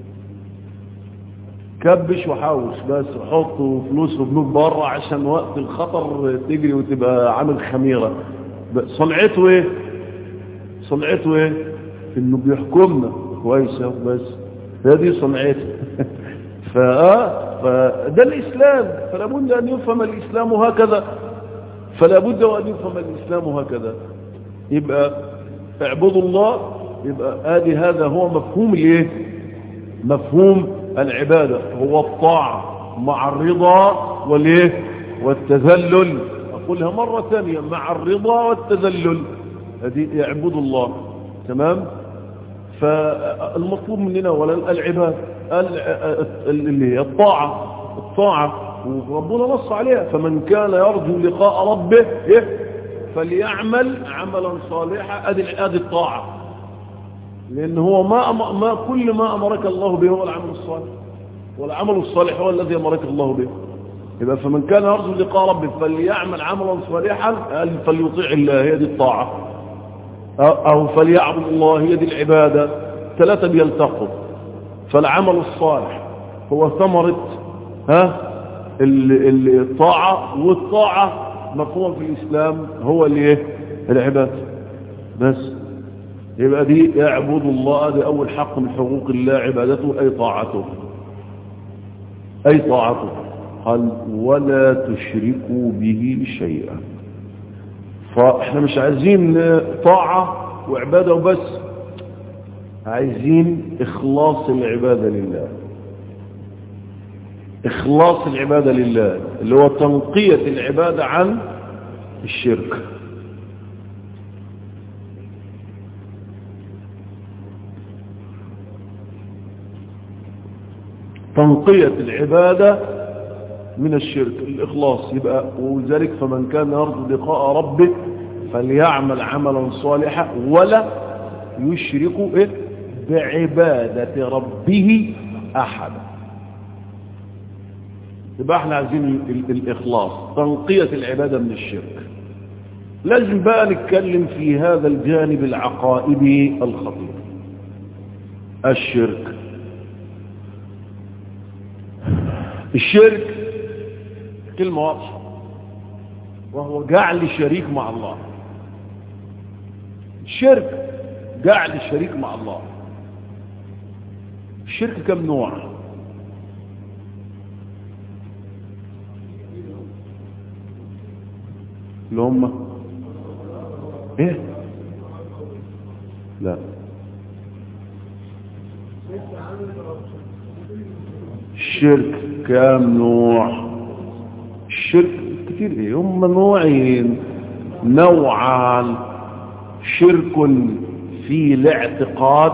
كبش وحوش بس حط فلوس وبنوك بره عشان وقت الخطر تجري وتبقى عامل خميرة صنعته ايه صنعته ايه انه بيحكمنا كويس بس هذه صنعته فده الإسلام فلا بد أن يفهم الإسلام هكذا فلا بد أن يفهم الإسلام هكذا يبقى اعبدوا الله يبقى ادي هذا هو مفهوم الايه مفهوم العبادة هو الطاعة مع الرضا والايه والتذلل أقولها مرة ثانية مع الرضا والتذلل هذه يعبدوا الله تمام فالمطلوب مننا ولا العباد اللي هي الطاعة الطاعة وربنا نص عليها فمن كان يرجو لقاء ربه إيه؟ فليعمل عملا صالحا ادي ادي الطاعة لان هو ما ما كل ما امرك الله به هو العمل الصالح والعمل الصالح هو الذي امرك الله به يبقى فمن كان يرجو لقاء ربه فليعمل عملا صالحا فليطيع الله هي دي الطاعة أو فليعبد الله هي دي العبادة ثلاثة بيلتقوا فالعمل الصالح هو ثمرة ها الطاعة والطاعة مفهوم في الإسلام هو اللي العبادة بس يبقى دي يعبد الله دي أول حق من حقوق الله عبادته أي طاعته أي طاعته قال ولا تشركوا به شيئا فاحنا مش عايزين طاعة وعبادة وبس عايزين إخلاص العبادة لله إخلاص العبادة لله اللي هو تنقية العبادة عن الشرك تنقية العبادة من الشرك الإخلاص يبقى وذلك فمن كان يرجو لقاء ربه فليعمل عملا صالحا ولا يشرك إيه بعبادة ربه أحدا يبقى احنا عايزين الإخلاص تنقية العبادة من الشرك لازم بقى نتكلم في هذا الجانب العقائدي الخطير الشرك الشرك كلمة واضحة وهو جعل شريك مع الله الشرك جعل شريك مع الله الشرك كم نوع اللي هم ايه لا الشرك كام نوع الشرك كتير ايه هم نوعين نوعان شرك في الاعتقاد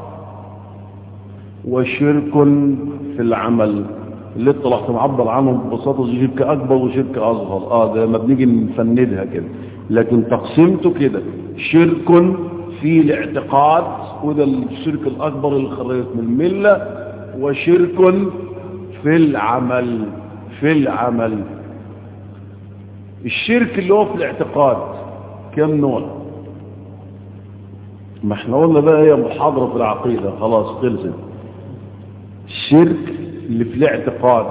وشرك في العمل اللي طلعت معبر عنهم ببساطة شرك أكبر وشرك أصغر آه ده لما بنيجي نفندها كده لكن تقسيمته كده شرك في الاعتقاد وده الشرك الأكبر اللي خرجت من الملة وشرك في العمل في العمل الشرك اللي هو في الاعتقاد كم نوع ما احنا قلنا بقى هي محاضرة في العقيدة خلاص خلصت الشرك اللي في الاعتقاد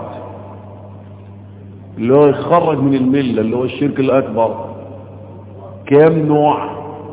اللي هو يخرج من الملة اللي هو الشرك الأكبر كم نوع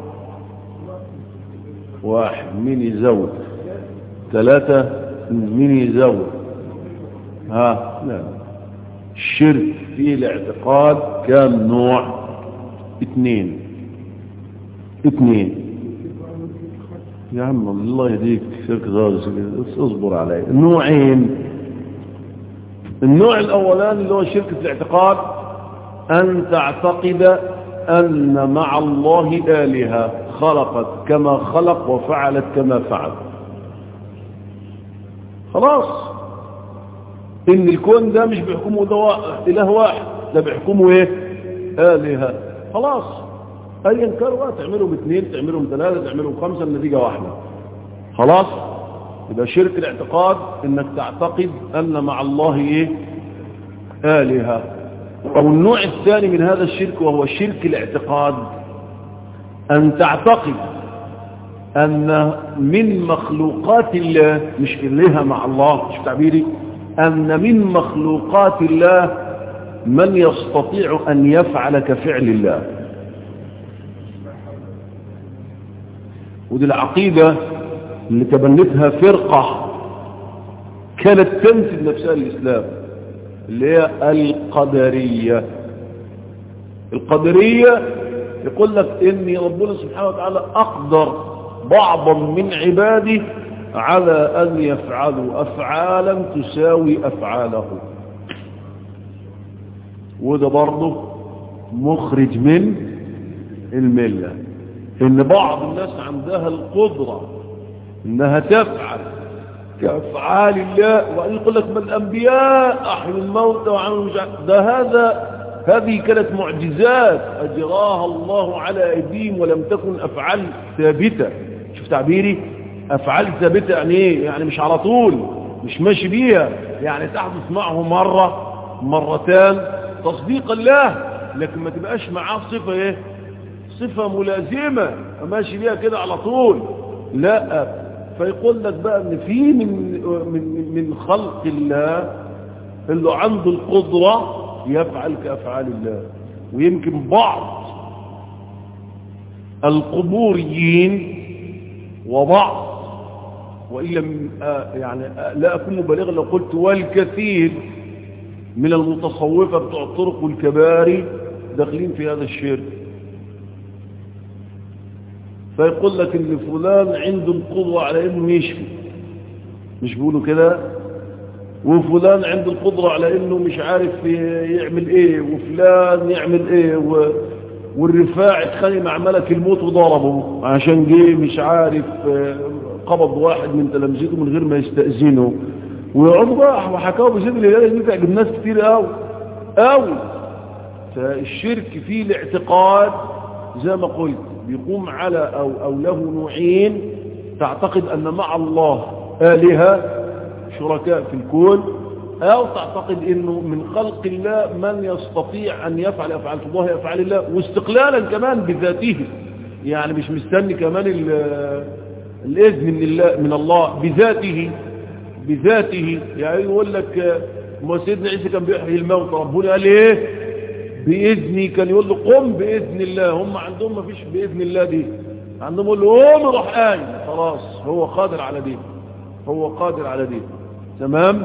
واحد مين يزود ثلاثة مين يزود ها لا الشرك في الاعتقاد كم نوع اثنين اثنين يا عم الله يهديك شرك غاز اصبر علي نوعين النوع الاولاني اللي هو الشرك في الاعتقاد ان تعتقد ان مع الله الهه خلقت كما خلق وفعلت كما فعل خلاص ان الكون ده مش بيحكمه ده اله واحد ده بيحكمه ايه الهه خلاص ايا كان بقى تعملوا باثنين تعملوا بثلاثه تعملوا بخمسه النتيجه واحده خلاص يبقى شرك الاعتقاد انك تعتقد ان مع الله ايه الهه او النوع الثاني من هذا الشرك وهو شرك الاعتقاد ان تعتقد ان من مخلوقات الله مش الهه مع الله مش تعبيري ان من مخلوقات الله من يستطيع ان يفعل كفعل الله ودي العقيدة اللي تبنتها فرقة كانت تنسب نفسها الإسلام اللي هي القدرية القدرية يقول لك إن ربنا سبحانه وتعالى أقدر بعضا من عباده على أن يفعلوا أفعالا تساوي أفعاله وده برضه مخرج من المله ان بعض الناس عندها القدرة انها تفعل كافعال الله وان يقول لك ما الانبياء احيوا الموتى وعملوا مش ده هذا هذه كانت معجزات اجراها الله على ايديهم ولم تكن افعال ثابتة شوف تعبيري افعال ثابتة يعني ايه يعني مش على طول مش ماشي بيها يعني تحدث معه مرة مرتان تصديق الله لكن ما تبقاش معاه صفة ايه صفة ملازمة ماشي بيها كده على طول لا فيقول لك بقى ان في من من من خلق الله اللي عنده القدرة يفعل كأفعال الله ويمكن بعض القبوريين وبعض وإن لم يعني لا أكون مبالغا لو قلت والكثير من المتصوفة بتوع الطرق والكباري داخلين في هذا الشرك فيقول لك ان فلان عنده القدرة على انه يشفي مش بيقولوا كده وفلان عنده القدرة على انه مش عارف يعمل ايه وفلان يعمل ايه و... والرفاع اتخانق مع ملك الموت وضربه عشان جه مش عارف قبض واحد من تلامذته من غير ما يستأذنه ويقعدوا بقى وحكاوا بزيد الهلال دي تعجب ناس كتير قوي قوي فالشرك فيه الاعتقاد زي ما قلت بيقوم على أو, أو له نوعين تعتقد أن مع الله آلهة شركاء في الكون أو تعتقد أنه من خلق الله من يستطيع أن يفعل أفعال الله يفعل الله واستقلالا كمان بذاته يعني مش مستني كمان الإذن من الله, من الله بذاته بذاته يعني يقول لك ما سيدنا عيسى كان بيحيي الموت ربنا قال ايه بإذني كان يقول له قم بإذن الله هم عندهم ما فيش بإذن الله دي عندهم يقول له قوم روح قايم خلاص هو قادر على دي هو قادر على دي تمام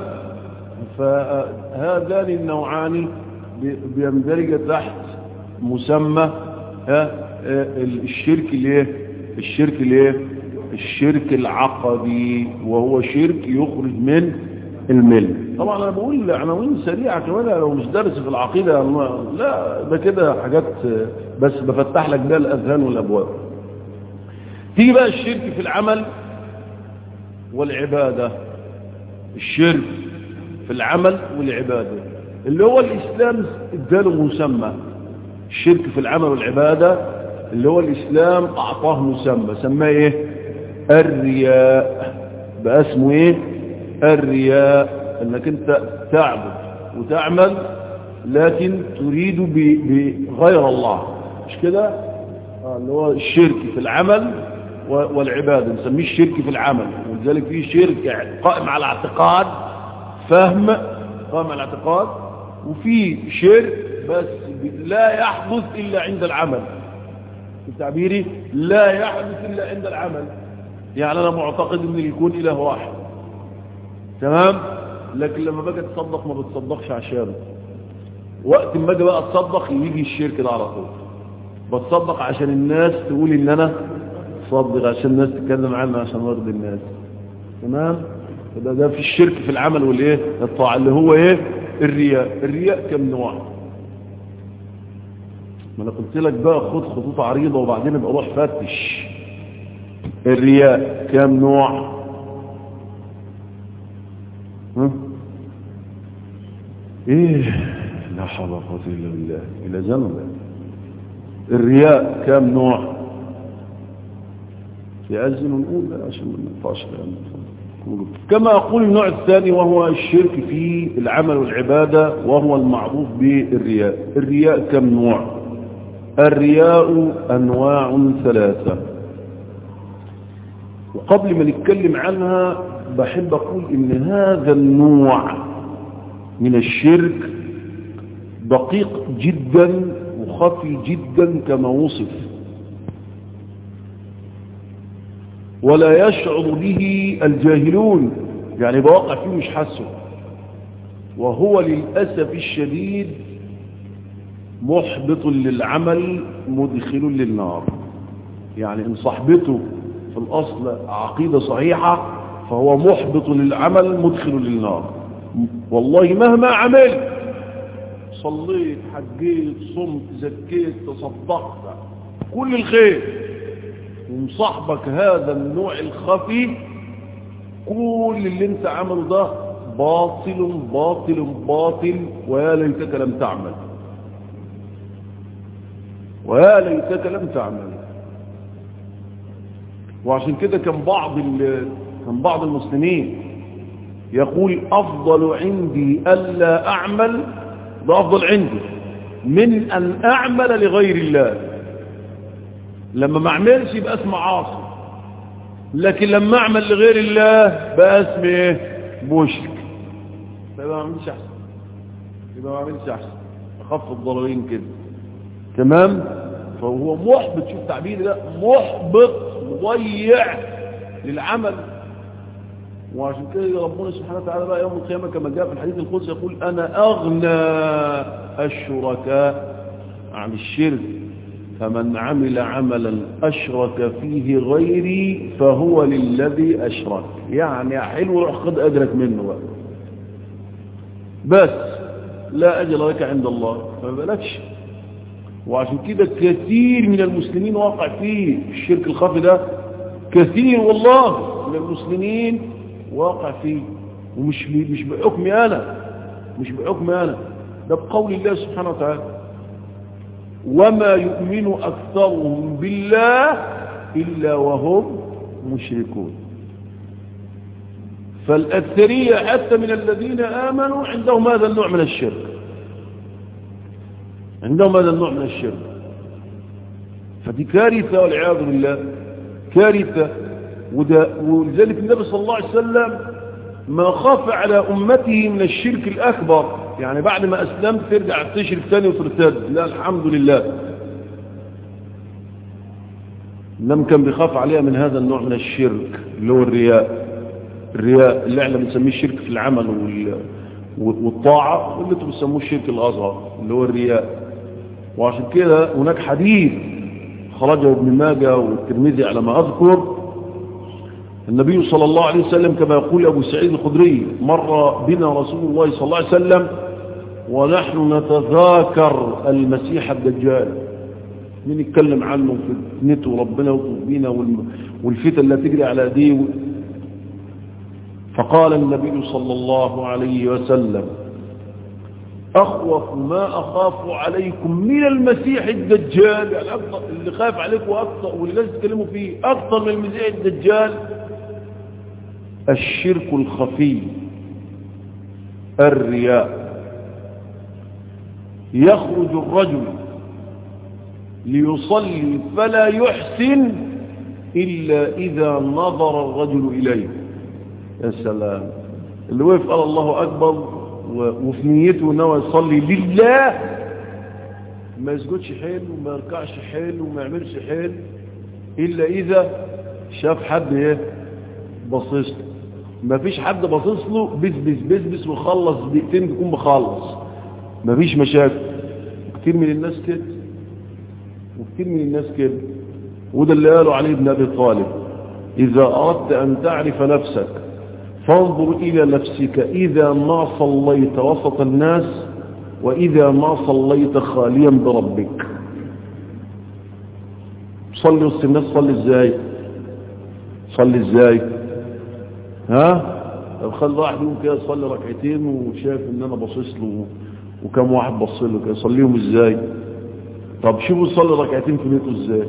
فهذان النوعان بيندرج تحت مسمى ها الشرك الايه الشرك الايه الشرك العقدي وهو شرك يخرج من المل طبعا انا بقول عناوين سريعه كمان لو مش دارس في العقيده لا ده كده حاجات بس بفتح لك بيها الاذهان والابواب تيجي بقى الشرك في العمل والعباده الشرك في العمل والعباده اللي هو الاسلام اداله مسمى الشرك في العمل والعباده اللي هو الاسلام اعطاه مسمى سماه ايه الرياء بقى اسمه ايه الرياء انك انت تعبد وتعمل لكن تريد بغير الله مش كده آه اللي هو الشرك في العمل والعبادة نسميه الشرك في العمل ولذلك فيه شرك قائم على اعتقاد فهم قائم على الاعتقاد وفي شرك بس لا يحدث إلا عند العمل تعبيري لا يحدث إلا عند العمل يعني أنا معتقد أن يكون إله واحد تمام لكن لما باجي تصدق ما بتصدقش عشانه وقت ما اجي بقى اتصدق يجي الشرك ده على طول بتصدق عشان الناس تقول ان انا صدق عشان الناس تتكلم عنه عشان ارضي الناس تمام يبقى ده في الشرك في العمل والايه الطاعه اللي هو ايه الرياء الرياء كم نوع ما انا قلت لك بقى خد خطوط عريضه وبعدين ابقى روح فتش الرياء كم نوع ها؟ ايه لا حول ولا قوه الا بالله الى زمن الرياء كم نوع يأذن ونقول لا عشان ما نقطعش كما أقول النوع الثاني وهو الشرك في العمل والعبادة وهو المعروف بالرياء الرياء كم نوع الرياء أنواع ثلاثة وقبل ما نتكلم عنها بحب أقول إن هذا النوع من الشرك دقيق جدا وخفي جدا كما وصف ولا يشعر به الجاهلون يعني بواقع فيه مش حاسه وهو للأسف الشديد محبط للعمل مدخل للنار يعني إن صحبته في الأصل عقيدة صحيحة فهو محبط للعمل مدخل للنار والله مهما عملت صليت حجيت صمت زكيت تصدقت كل الخير ومصاحبك هذا النوع الخفي كل اللي انت عمله ده باطل باطل باطل ويا ليتك لم تعمل ويا ليتك لم تعمل وعشان كده كان بعض كان بعض المسلمين يقول افضل عندي الا اعمل ده افضل عندي من ان اعمل لغير الله لما ما اعملش يبقى اسمه عاصي لكن لما اعمل لغير الله بقى اسمه ايه مشرك يبقى ما اعملش احسن يبقى ما اعملش احسن اخف الضررين كده تمام فهو محبط شوف تعبيري ده محبط مضيع للعمل وعشان كده ربنا سبحانه وتعالى بقى يوم القيامة كما جاء في الحديث القدسي يقول أنا أغنى الشركاء عن الشرك فمن عمل عملا أشرك فيه غيري فهو للذي أشرك يعني حلو روح خد أجرك منه بقى بس لا أجل لك عند الله فما بالكش وعشان كده كثير من المسلمين واقع فيه الشرك الخفي ده كثير والله من المسلمين واقع فيه ومش مش بحكمي أنا مش بحكمي أنا ده بقول الله سبحانه وتعالى وما يؤمن أكثرهم بالله إلا وهم مشركون فالأكثرية حتى من الذين آمنوا عندهم هذا النوع من الشرك عندهم هذا النوع من الشرك فدي كارثة والعياذ بالله كارثة ولذلك النبي صلى الله عليه وسلم ما خاف على أمته من الشرك الأكبر يعني بعد ما أسلمت ترجع تشرك ثاني وترتد لا الحمد لله لم كان بيخاف عليها من هذا النوع من الشرك اللي هو الرياء الرياء اللي احنا بنسميه الشرك في العمل وال... والطاعة واللي انتم بتسموه الشرك الأصغر اللي هو الرياء وعشان كده هناك حديث خرجه ابن ماجه والترمذي على ما أذكر النبي صلى الله عليه وسلم كما يقول أبو سعيد الخدري مر بنا رسول الله صلى الله عليه وسلم ونحن نتذاكر المسيح الدجال مين يتكلم عنه في النت وربنا يطلب بينا والفتن اللي تجري على ايديه فقال النبي صلى الله عليه وسلم أخوف ما أخاف عليكم من المسيح الدجال يعني أكثر اللي خايف عليكم أكثر واللي لازم تتكلموا فيه أكثر من المسيح الدجال الشرك الخفي الرياء يخرج الرجل ليصلي فلا يحسن إلا إذا نظر الرجل إليه يا سلام اللي وقف قال الله أكبر وفي نيته انه يصلي لله ما يسجدش حيل وما يركعش حيل وما يعملش حيل إلا إذا شاف حد ايه باصص له ما فيش حد باصص له بسبس بسبس وخلص دقيقتين بيكون مخلص ما فيش مشاكل كتير من الناس كده وكتير من الناس كده وده اللي قالوا عليه ابن أبي طالب إذا أردت أن تعرف نفسك فانظر إلى نفسك إذا ما صليت وسط الناس وإذا ما صليت خاليا بربك صلي وسط الناس صلي ازاي صلي ازاي ها لو خلي واحد يقوم كده يصلي ركعتين وشايف ان انا باصص له وكم واحد بص له كده يصليهم ازاي طب شوفوا يصلي ركعتين في بيته ازاي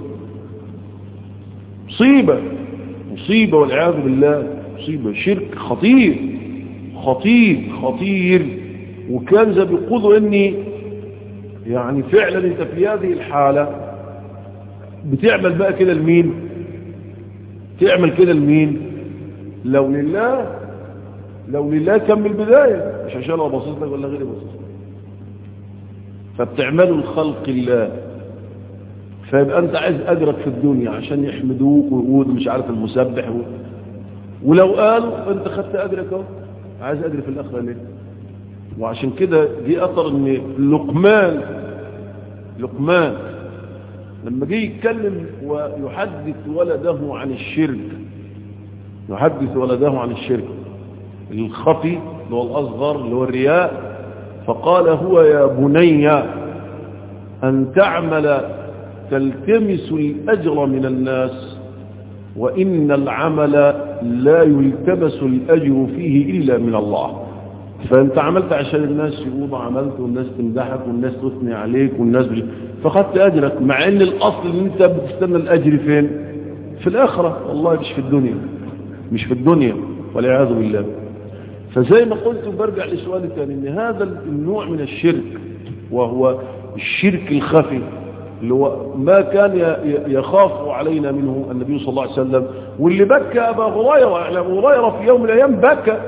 مصيبه مصيبه والعياذ بالله مصيبه شرك خطير خطير خطير وكان زي بيقولوا اني يعني فعلا انت في هذه الحاله بتعمل بقى كده لمين تعمل كده لمين لو لله لو لله كان من البداية مش عشان انا باصص لك ولا غيري باصص لك فبتعملوا لخلق الله فيبقى انت عايز اجرك في الدنيا عشان يحمدوك ويقول مش عارف المسبح و... ولو قالوا انت خدت اجرك اهو عايز اجري في الاخره ليه وعشان كده دي اثر ان لقمان لقمان لما جه يتكلم ويحدث ولده عن الشرك يحدث ولده عن الشرك الخفي اللي هو الأصغر اللي هو الرياء فقال هو يا بني أن تعمل تلتمس الأجر من الناس وإن العمل لا يلتمس الأجر فيه إلا من الله فأنت عملت عشان الناس يقولوا عملت والناس تمدحك والناس تثني عليك والناس بج... فخدت أجرك مع أن الأصل أن أنت بتستنى الأجر فين في الآخرة والله مش في الدنيا مش في الدنيا والعياذ بالله فزي ما قلت وبرجع لسؤالي تاني ان هذا النوع من الشرك وهو الشرك الخفي اللي هو ما كان يخاف علينا منه النبي صلى الله عليه وسلم واللي بكى أبا هريرة يعني أبو هريرة في يوم من الأيام بكى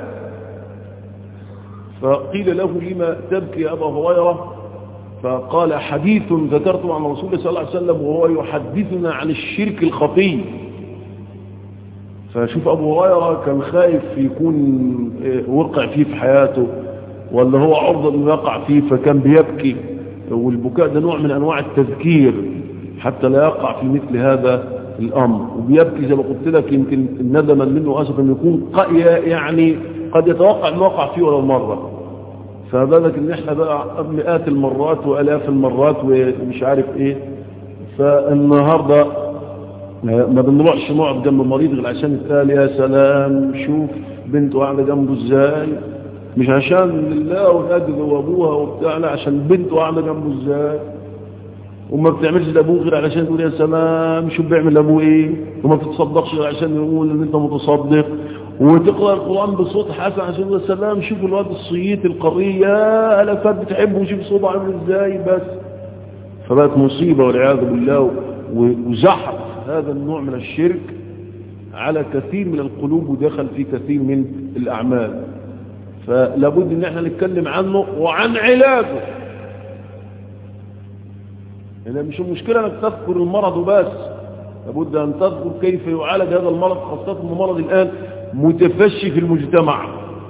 فقيل له لما تبكي يا أبا هريرة فقال حديث ذكرته عن رسول الله صلى الله عليه وسلم وهو يحدثنا عن الشرك الخفي فشوف أبو هريرة كان خايف يكون وقع فيه في حياته ولا هو عرضة انه يقع فيه فكان بيبكي والبكاء ده نوع من أنواع التذكير حتى لا يقع في مثل هذا الأمر وبيبكي زي ما قلت لك يمكن ندما منه أسف أن يكون يعني قد يتوقع أنه وقع فيه ولو مرة فبالك ان احنا بقى مئات المرات والاف المرات ومش عارف ايه فالنهارده ما بنروحش نقعد جنب المريض غير عشان يتقال يا سلام شوف بنته قاعده جنبه ازاي مش عشان لله والاجر وابوها وبتاع لا عشان بنته قاعده جنبه ازاي وما بتعملش لابوه غير علشان تقول يا سلام شوف بيعمل لابوه ايه وما بتتصدقش غير عشان يقول ان انت متصدق وتقرأ القرآن بصوت حسن عشان يقول السلام شوف الواد الصييت القرية يا ألفات بتحبه وشوف صوته عامل ازاي بس فبقت مصيبة والعياذ بالله وزحف هذا النوع من الشرك على كثير من القلوب ودخل في كثير من الأعمال فلابد ان احنا نتكلم عنه وعن علاجه هنا مش المشكلة انك تذكر المرض وبس لابد ان تذكر كيف يعالج هذا المرض خاصة انه مرض الان متفشي في المجتمع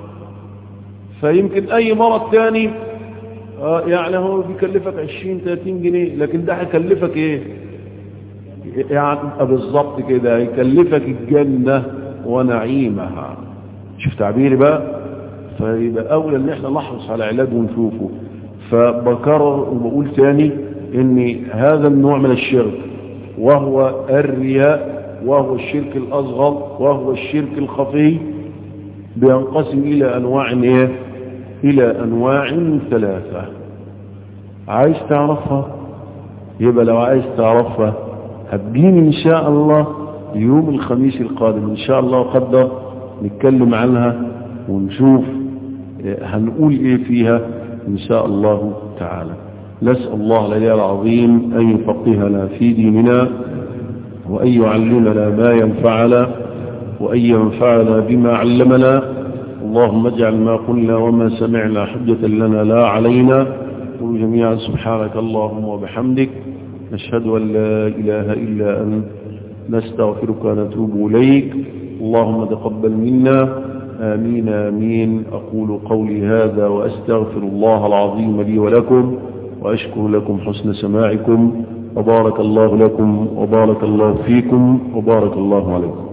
فيمكن اي مرض تاني آه يعني هو بيكلفك 20 30 جنيه لكن ده هيكلفك ايه يعني بالظبط كده هيكلفك الجنة ونعيمها شوف تعبيري بقى فيبقى أولى ان احنا نحرص على علاج ونشوفه فبكرر وبقول تاني ان هذا النوع من الشرك وهو الرياء وهو الشرك الأصغر وهو الشرك الخفي بينقسم إلى أنواع إيه؟ إلى أنواع ثلاثة عايز تعرفها يبقى لو عايز تعرفها هتجيني إن شاء الله يوم الخميس القادم إن شاء الله قدر نتكلم عنها ونشوف هنقول إيه فيها إن شاء الله تعالى نسأل الله العلي العظيم أن يفقهنا في ديننا وأن يعلمنا ما ينفعنا وأن ينفعنا بما علمنا اللهم اجعل ما قلنا وما سمعنا حجة لنا لا علينا قل جميعا سبحانك اللهم وبحمدك نشهد أن لا إله إلا أنت نستغفرك ونتوب إليك اللهم تقبل منا آمين آمين أقول قولي هذا وأستغفر الله العظيم لي ولكم وأشكر لكم حسن سماعكم وبارك الله لكم وبارك الله فيكم وبارك الله عليكم